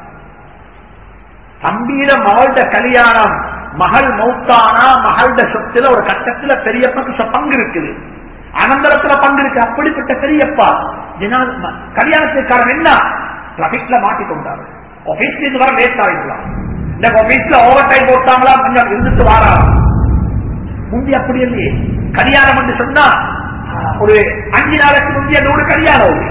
தம்பீத மவள்ட கல்யாணம் மகள் மௌத்தானா மகள்ட சொத்துல ஒரு கட்டத்துல பெரியப்பக்கு சொ- பங்கு இருக்குது அனந்தரத்துல பங்கு இருக்கு அப்படிப்பட்ட பெரியப்பா ஜனா- ம- கல்யாணத்துக்கு காரணம் என்ன டிராபிக்ல மாட்டிக்கொண்டாரு ஆபீஸ்ல இருந்து வர லேட் ஆகிக்கலாம் இந்த ஆபீஸ்ல ஓவர் டைம் போட்டாங்களா கொஞ்சம் இருந்துட்டு வாரா முந்தி அப்படி இல்லையே கல்யாணம் என்று சொன்னா ஒரு அஞ்சு நாளைக்கு முந்தைய நூறு கல்யாணம் ஆகுது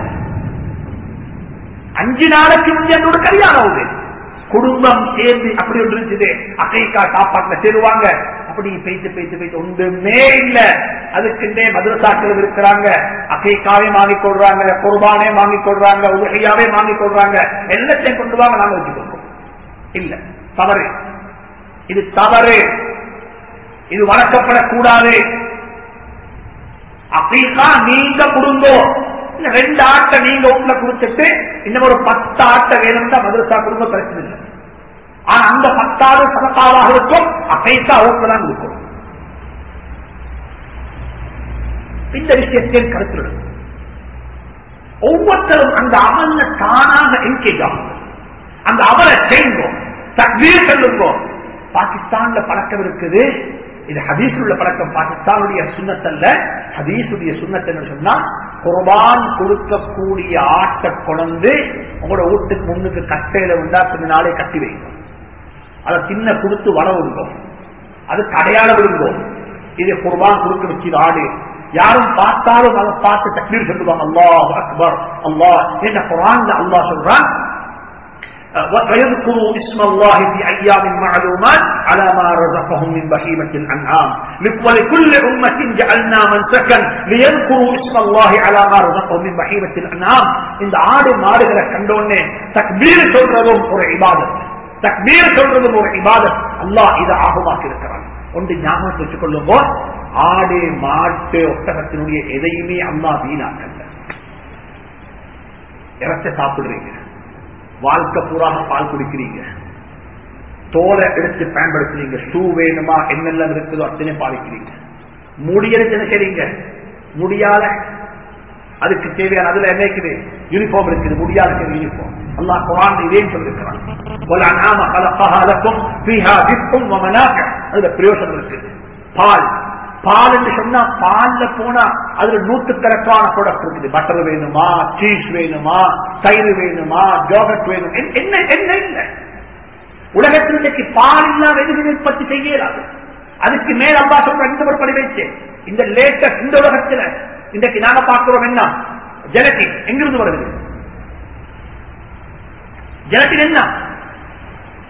அஞ்சு நாளைக்கு முந்தைய நூறு கல்யாணம் ஆகுது குடும்பம் சேர்ந்து அப்படி ஒன்று இருந்துச்சு அக்கைக்கா சாப்பாட்டுல சேருவாங்க அப்படி பேச்சு பேச்சு பேச்சு ஒன்றுமே இல்ல அதுக்குண்டே மதுரசாக்கள் இருக்கிறாங்க அக்கைக்காவே வாங்கிக் கொள்றாங்க குர்பானே வாங்கிக் கொள்றாங்க உலகையாவே வாங்கிக் கொள்றாங்க எல்லாத்தையும் கொண்டு வாங்க நாங்க வச்சுக்கொள்றோம் இல்ல தவறு இது தவறு இது வளர்க்கப்படக்கூடாது அப்படின்னா நீங்க கொடுங்கோ இல்ல ரெண்டு ஆட்டை நீங்க உள்ள கொடுத்துட்டு இன்னும் ஒரு பத்து ஆட்டை வேணும்னா மதுரசா குடும்ப பிரச்சனை இல்லை ஆனா அந்த பத்தாவது சதக்காவாக இருக்கும் அப்பைக்கா அவங்க தான் இருக்கும் இந்த விஷயத்தை கருத்தில் எடுக்கும். ஒவ்வொருத்தரும் அந்த அமல்ல தானாக என்கேஜ் ஆகும் அந்த அவரை செய்யுங்கோ தக்வீர் சொல்லுங்கோ பாகிஸ்தான்ல பழக்கம் இருக்குது இது ஹதீஸ் உள்ள பழக்கம் பாகிஸ்தானுடைய சுண்ணத்தல்ல ஹதீஸுடைய சுண்ணத்தன்னு சொன்னா குர்பான் கொடுக்கக்கூடிய ஆட்டை கொண்டு உங்களோட வீட்டுக்கு முன்னுக்கு கட்டையில உண்டா கொஞ்ச நாளே கட்டி வைங்க அதை தின்ன கொடுத்து வர விடுங்கோ அது கடையாள விடுங்கோ இது குர்பான் கொடுக்க வச்சு ஆடு யாரும் பார்த்தாலும் அதை பார்த்து தக்பீர் சொல்லுவாங்க அல்லாஹ் அக்பர் அல்லாஹ் என்ன குரான்ல அல்லாஹ் சொல்றான் ويذكروا اسم الله في ايام معلومات على ما رزقهم من بهيمه الانعام ولكل امه جعلنا منسكا ليذكروا اسم الله على ما رزقهم من بهيمه الانعام இந்த ஆடு மாடுகளை கண்டோன்னே தக்பீர் சொல்றதும் ஒரு இபாதத் தக்பீர் சொல்றதும் ஒரு இபாதத் அல்லாஹ் இதை ஆகமாக்கி இருக்கிறான் ஒன்று ஞாபகம் வச்சுக் கொள்ளும்போ ஆடு மாட்டு ஒட்டகத்தினுடைய எதையுமே அம்மா வீணாக்கல்ல இறச்ச சாப்பிடுறீங்க வாழ்க்கை பூராக பால் குடிக்கிறீங்க தோலை எடுத்து பயன்படுத்துறீங்க ஷூ வேணுமா என்னெல்லாம் இருக்குதோ அத்தனை பாதிக்கிறீங்க முடியறது என்ன செய்றீங்க முடியாத அதுக்கு தேவையான அதுல என்ன இருக்குது யூனிஃபார்ம் இருக்குது முடியாத யூனிஃபார்ம் அல்லாஹ் குரான் இதே சொல்லிருக்கிறான் وَالْأَنْعَامَ خَلَقَهَا لَكُمْ فِيهَا دِفْءٌ وَمَنَافِعُ அதுல பிரயோசனம் இருக்குது பால் பால் என்று சொன்னா பால்ல போனா அதுல நூற்றுக்கணக்கான ப்ராடக்ட் இருக்குது பட்டர் வேணுமா சீஸ் வேணுமா தயிர் வேணுமா ஜோகட் வேணும் என்ன- என்ன என்ன இல்ல உலகத்தில் இன்னைக்கு பால் இல்லாத எதுவுமே உற்பத்தி செய்ய இயலாது அதுக்கு மேல் அம்பா சொல்ற இந்த ஒரு படி வச்சு இந்த லேட்டஸ்ட் இந்த உலகத்துல இன்றைக்கு நாங்க பார்க்கிறோம் என்ன ஜெலட்டின் எங்கிருந்து வருது ஜெலட்டின் என்ன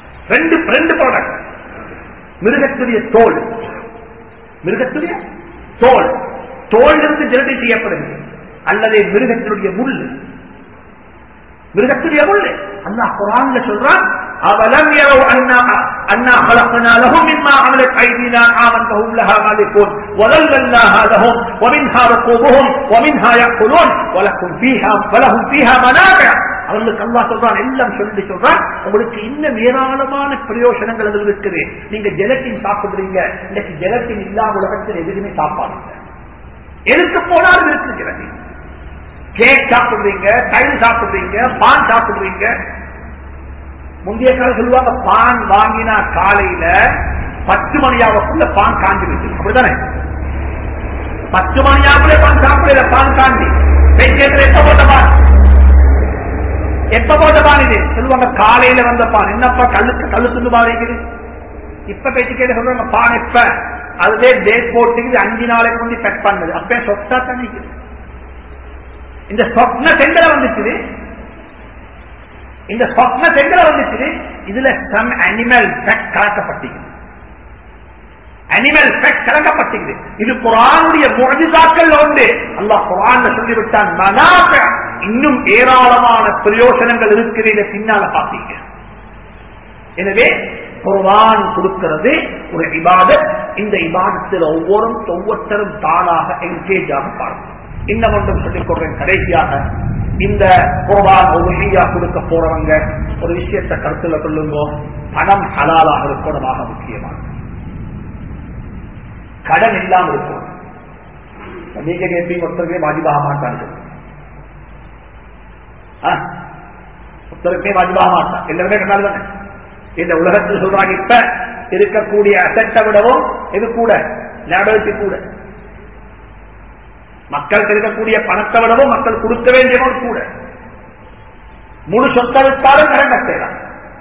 ரெண்டு ரெண்டு ப்ராடக்ட் மிருகத்துடைய தோல் மிருகத்துடைய தோல் தோலிலிருந்து ஜெனடி செய்யப்படுகிறது அல்லது மிருகத்தினுடைய முள் மிருகத்துடைய முள் அல்லாஹ் குரான்ல சொல்றான் அவலம் يروا أنا أنا خلقنا لهم مما عملت أيدينا أنعاما فهم لها مالكون وذللناها لهم ومنها ركوبهم ومنها يأكلون ولكم فيها ولهم فيها منافع அவர்களுக்கு அல்லா சொல்றான் எல்லாம் சொல்லி சொல்றான் உங்களுக்கு இன்னும் ஏராளமான பிரயோஜனங்கள் அதில் இருக்குது நீங்க ஜெலட்டின் சாப்பிடுறீங்க இன்னைக்கு ஜெலட்டின் இல்லாத உலகத்தில் எதுவுமே சாப்பாடுங்க எதுக்கு போனாலும் இருக்குங்கிறது கேக் சாப்பிடுறீங்க தயிர் சாப்பிடுறீங்க பான் சாப்பிடுறீங்க முந்தைய காலம் சொல்லுவாங்க பான் வாங்கினா காலையில பத்து மணியாவுக்குள்ள பான் காஞ்சி வச்சு அப்படித்தானே பத்து மணியாவுக்குள்ள பான் சாப்பிடல பான் காஞ்சி வெங்கேந்திர எப்ப போட்ட பான் எப்ப போட்ட பான் இது சொல்லுவாங்க காலையில வந்த பான் என்னப்பா கல்லுக்கு கல்லு துண்டு பாதிக்குது இப்ப பேச்சு கேட்டு சொல்றாங்க பான் எப்ப அதுவே டேட் போட்டுக்குது அஞ்சு நாளைக்கு வந்து பெட் பண்ணது அப்ப சொத்தா தண்ணிக்குது இந்த சொப்ன செங்கல வந்துச்சு இந்த சொப்ன செங்கல வந்துச்சு இதுல சம் அனிமல் ஃபேக்ட் கலக்கப்பட்டிருக்குது அனிமல் ஃபேக்ட் கலக்கப்பட்டிருக்குது இது குரானுடைய முழுதாக்கள் உண்டு அல்லாஹ் குரான் சொல்லிவிட்டான் மனாப இன்னும் ஏராளமான பிரயோஜனங்கள் இருக்குது இதை பின்னால பார்த்தீங்க எனவே குர்வான் கொடுக்கிறது ஒரு இபாதத் இந்த இபாதத்தில் ஒவ்வொரு ஒவ்வொருத்தரும் தானாக என்கேஜ் ஆக பார்க்கணும் இன்னும் ஒன்றும் சொல்லிக் கொள்றேன் கடைசியாக இந்த குர்பான் ஒவ்வொழியா கொடுக்க போறவங்க ஒரு விஷயத்தை கருத்துல கொள்ளுங்கோ பணம் ஹலாலாக இருக்கணுமாக முக்கியமாக கடன் இல்லாமல் இருக்கும் நீங்க கேட்பீங்க ஒருத்தருக்கே வாஜிபாக மாட்டான்னு சொல்லி ஒருத்தருக்கே வாஜிபாக மாட்டான் எல்லாருமே கண்டால் தானே இந்த உலகத்தில் சொல்றாங்க இப்ப இருக்கக்கூடிய அசட்டை விடவும் இது கூட லேபலிட்டி கூட மக்களுக்கு இருக்கக்கூடிய பணத்தை விடவும் மக்கள் கொடுக்க வேண்டியவன் கூட முழு சொத்தை விட்டாலும் கடன் கட்டலாம்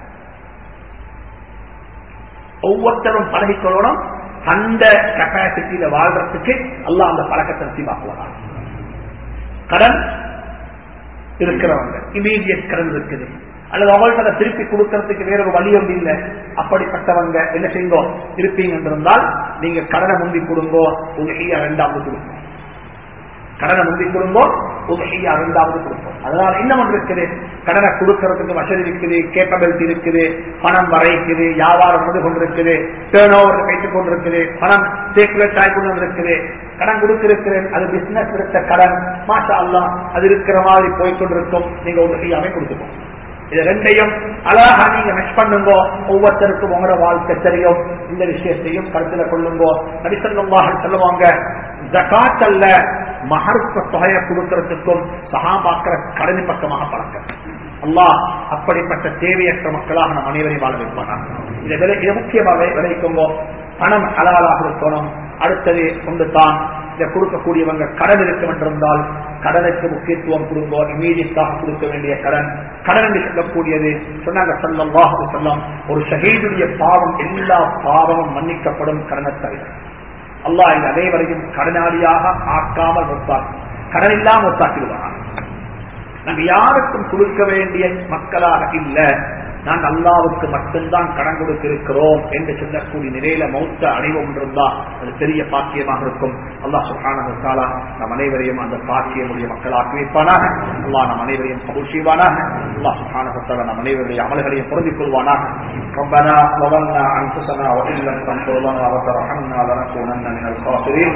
ஒவ்வொருத்தரும் பழகிக்கொள்ளணும் அந்த கெப்பாசிட்டியில வாழ்றதுக்கு அல்ல அந்த பழக்கத்தை சீமாக்குவாங்க கடன் இருக்கிறவங்க இமீடியட் கடன் இருக்குது அல்லது அவங்கள்ட்ட அதை திருப்பி கொடுக்கறதுக்கு வேற ஒரு வழி ஒன்று இல்லை அப்படிப்பட்டவங்க என்ன செய்யுங்க இருப்பீங்க என்றிருந்தால் நீங்க கடனை முந்தி கொடுங்கோ உங்க ஐயா ரெண்டாவது கொடுங்க கடனை முந்தி கொடுங்கோ உங்க ஐயா ரெண்டாவது கொடுப்போம் அதனால இன்னும் ஒன்று இருக்குது கடனை கொடுக்கறதுக்கு வசதி இருக்குது கேப்பபிலிட்டி இருக்குது பணம் வரைக்குது வியாபாரம் வந்து கொண்டிருக்குது டேர்ன் ஓவர் வைத்துக் கொண்டிருக்குது பணம் சேக்குலேட் ஆகி கொண்டு இருக்குது கடன் கொடுத்திருக்கிறேன் அது பிசினஸ் எடுத்த கடன் மாஷா அல்லா அது இருக்கிற மாதிரி போய்கொண்டிருக்கும் நீங்க உங்க ஐயாவே கொடுத்துக்கோங்க இது ரெண்டையும் அழகா நீங்க மெஷ் பண்ணுங்க ஒவ்வொருத்தருக்கும் உங்களோட வாழ்க்கை தெரியும் இந்த விஷயத்தையும் கருத்துல கொள்ளுங்க நடிசல்லமாக சொல்லுவாங்க ஜகாத் அல்ல மகர்ப்ப தொகையை கொடுக்கறதுக்கும் சகாபாக்கிற கடனி பக்கமாக பழக்கம் அல்லாஹ் அப்படிப்பட்ட தேவையற்ற மக்களாக நம் அனைவரையும் வாழ வைப்பானா இதை விலை இதை முக்கியமாக விளைவிக்கும்போ பணம் ஹலாலாக இருக்கணும் அடுத்தது கொண்டு தான் இதை கொடுக்கக்கூடியவங்க கடன் இருக்கும் என்றிருந்தால் கடனுக்கு முக்கியத்துவம் கொடுங்கோ இமீடியட்டாக கொடுக்க வேண்டிய கடன் கடன் என்று சொல்லக்கூடியது சொன்னாங்க சொல்லம் வாஹு சொல்லம் ஒரு ஷஹீதுடைய பாவம் எல்லா பாவமும் மன்னிக்கப்படும் கடனை தவிர அல்லாஹ் இந்த அனைவரையும் கடனாளியாக ஆக்காமல் ஒத்தாக்கும் கடன் இல்லாமல் ஒத்தாக்கிடுவாங்க நாங்க யாருக்கும் கொடுக்க வேண்டிய மக்களாக இல்ல நாங்கள் அல்லாவுக்கு மட்டும்தான் கடன் கொடுத்திருக்கிறோம் என்று சொல்லக்கூடிய நிலையில மௌத்த அடைவோம் இருந்தா அது பெரிய பாக்கியமாக இருக்கும் அல்லா சுகானா நம் அனைவரையும் அந்த பாக்கியமுடைய மக்களாக்கி வைப்பானாக அல்லா நம் அனைவரையும் கபூல் செய்வானாக அல்லா சுகானா நம் அனைவருடைய அமல்களையும் பொருந்திக் கொள்வானாக ربنا ظلمنا انفسنا وان لم تغفر لنا وترحمنا لنكونن من الخاسرين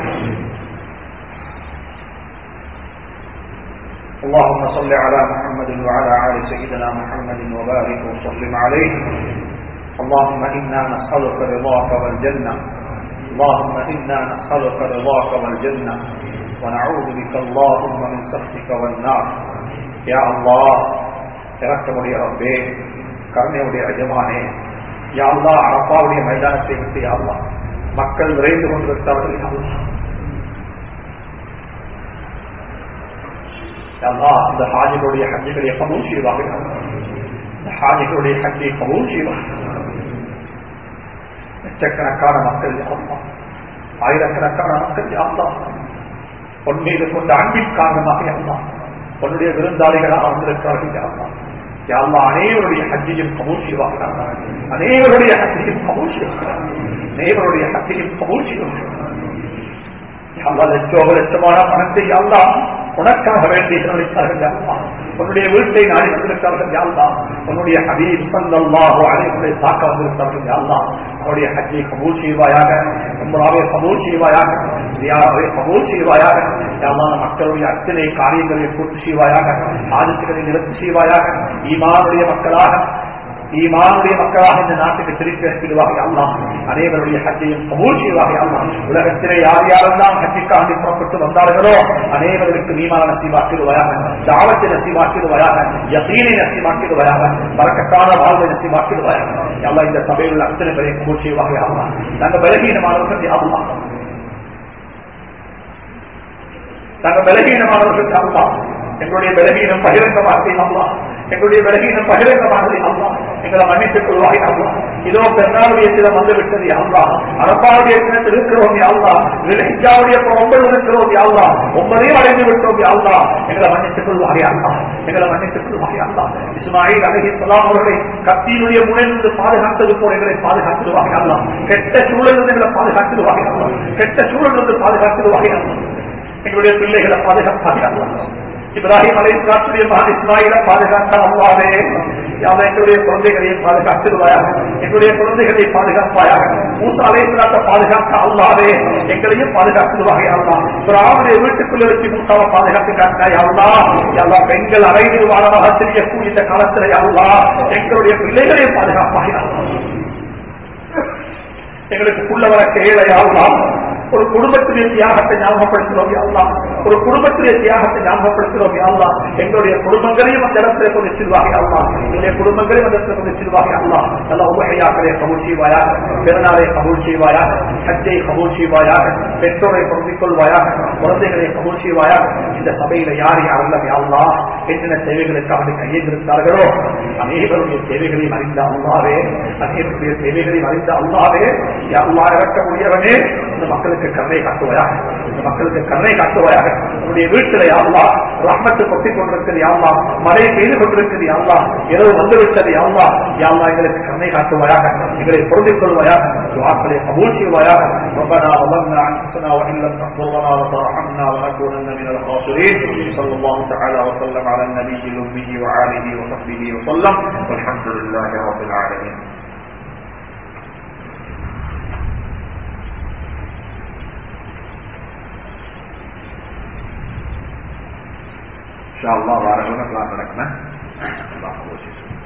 اللهم صل على محمد وعلى آل سيدنا محمد وبارك وسلم عليه اللهم إنا نسألك رضاك والجنة اللهم إنا نسألك رضاك والجنة ونعوذ بك اللهم من سخطك والنار يا الله இறக்கமுடைய ரப்பே கருணையுடைய எஜமானே யா அல்லா அரப்பாவுடைய மைதானத்தை விட்டு யா அல்லா மக்கள் விரைந்து கொண்டிருக்கிறார்கள் யா அல்லா அல்லா இந்த ஹாஜிகளுடைய ஹஜ்ஜுகளை கபூல் செய்வாங்க இந்த ஹாஜிகளுடைய ஹஜ்ஜை கபூல் செய்வாங்க லட்சக்கணக்கான மக்கள் யாருமா ஆயிரக்கணக்கான மக்கள் யாருமா பொன் மீது கொண்ட அன்பின் காரணமாக யாருமா பொன்னுடைய விருந்தாளிகளாக வந்திருக்கிறார்கள் யாருமா யாருமா அனைவருடைய ஹஜ்ஜையும் கபூல் செய்வாங்க அனைவருடைய ஹஜ்ஜையும் கபூல் செய்வாங்க அனைவருடைய ஹஜ்ஜையும் கபூல் செய்வாங்க அல்லா லட்சோ லட்சமான பணத்தை அல்லா உனக்காக வேண்டி செலவழித்தார்கள் அல்லா உன்னுடைய வீட்டை நாடி வந்திருக்கிறார்கள் யாழ்லா உன்னுடைய ஹபீப் சல்லாஹோ அனைவரை தாக்க வந்திருக்கிறார்கள் யாழ்லா அவருடைய ஹஜ்ஜை கபூல் செய்வாயாக உம்ராவை கபூல் செய்வாயாக தியாவை கபூல் செய்வாயாக யாழ்லா மக்களுடைய அத்தனை காரியங்களை பூர்த்தி செய்வாயாக ஆதித்துகளை நிறுத்தி செய்வாயாக ஈமானுடைய மக்களாக ஈமானுடைய மக்களாக இந்த நாட்டுக்கு திருப்பி அனுப்பிடுவார்கள் அல்லாம் அனைவருடைய ஹஜ்ஜையும் கபூல் செய்வார்கள் அல்லாம் உலகத்திலே யார் யாரெல்லாம் ஹஜ்ஜிக்காண்டி புறப்பட்டு வந்தார்களோ அனைவருக்கு மீமான நசீவாக்கிடுவாயாக தாவத்தை நசீவாக்கிடுவாயாக யசீனை நசீவாக்கிடுவாயாக பறக்கத்தான வாழ்வை நசீவாக்கிடுவாயாக எல்லாம் இந்த சபையில் உள்ள அத்தனை பேரை கபூல் செய்வார்கள் அல்லாம் நாங்கள் பலகீனமானவர்கள் யாருலாம் நாங்கள் பலகீனமானவர்கள் யாருலாம் எங்களுடைய பலகீனம் பகிரங்கமாக அல்லா எங்களுடைய பலகீனம் பகிரங்கமானது அல்லா எங்களை மன்னித்துக் கொள்வாய் அல்லா இதோ பெருநாளுடைய தினம் வந்து விட்டது அல்லா அரப்பாவுடைய தினத்தில் இருக்கிறோம் அல்லா விலகிஜாவுடைய ஒன்பது இருக்கிறோம் அல்லா ஒன்பதையும் அடைந்து விட்டோம் அல்லா எங்களை மன்னித்துக் கொள்வாய் அல்லா எங்களை மன்னித்துக் கொள்வாய் அல்லா இஸ்மாயில் அலஹி சொல்லாம் அவர்களை கத்தியினுடைய முனையிலிருந்து பாதுகாத்தது போல எங்களை பாதுகாத்துடுவாய் அல்லா கெட்ட சூழலிருந்து எங்களை பாதுகாத்துடுவாய் அல்லா கெட்ட சூழலிருந்து பாதுகாத்துடுவாய் அல்லா எங்களுடைய பிள்ளைகளை பாதுகாப்பாக அல்லா இப்ராஹிம் அலை இஸ்லாத்துடைய மகன் இஸ்மாயில பாதுகாத்த அல்லாவே யாவை எங்களுடைய குழந்தைகளையும் பாதுகாத்திருவாயாக எங்களுடைய குழந்தைகளை பாதுகாப்பாயாக மூசா அலை இஸ்லாத்தை பாதுகாத்த அல்லாவே எங்களையும் பாதுகாத்திருவாக அல்லா பிராவுடைய வீட்டுக்குள்ள வச்சு மூசாவை பாதுகாத்து காட்டாய் அல்லா எல்லா பெண்கள் அறையில் வாழமாக தெரியக்கூடிய இந்த காலத்தில் அல்லா எங்களுடைய பிள்ளைகளையும் பாதுகாப்பாக அல்லா எங்களுக்கு புள்ள வர கேளையாவலாம் ஒரு குடும்பத்திலே தியாகத்தை ஞாபகப்படுத்துகிறோம் யாழ்லா ஒரு குடும்பத்திலே தியாகத்தை ஞாபகப்படுத்துகிறோம் யாழ்லா எங்களுடைய குடும்பங்களையும் அந்த இடத்துல கொண்டு செல்வாங்க அல்லா எங்களுடைய குடும்பங்களையும் அந்த இடத்துல கொண்டு செல்வாங்க அல்லா நல்ல உபகையாக்களை கபூல் செய்வாயாக பிறநாளை கபூல் செய்வாயாக ஹஜ்ஜை கபூல் செய்வாயாக பெற்றோரை பொருந்திக் கொள்வாயாக குழந்தைகளை கபூல் செய்வாயாக இந்த சபையில யார் யாரெல்லாம் யாழ்லா என்னென்ன தேவைகளுக்காக கையெழுந்தார்களோ அனைவருடைய தேவைகளையும் அறிந்த அல்லாவே அனைவருடைய தேவைகளையும் அறிந்த அல்லாவே அல்லா இறக்க முடியவனே இந்த மக்களுக்கு கருணை காட்டுவாயாக இந்த மக்களுக்கு கருணை காட்டுவாயாக உன்னுடைய வீட்டில் யாழ்லா ரஹ்மத்து கொட்டிக் கொண்டிருக்கிறது யாழ்லா மழை பெய்து கொண்டிருக்கிறது யாழ்லா இரவு வந்துவிட்டது யாழ்லா யாழ்லா எங்களுக்கு கருணை காட்டுவாயாக எங்களை பொருந்திக் கொள்வாயாக துவாக்களை கபூல் செய்வாயாக ربنا ظلمنا انفسنا وان لم تغفر لنا وترحمنا ونكونن من الخاسرين صلى الله تعالى وسلم على النبي الامي وآله وصحبه وسلم والحمد لله رب العالمين இன்ஷா அல்லாஹ் வார கிளாஸ் நடக்குமே அல்லாஹ்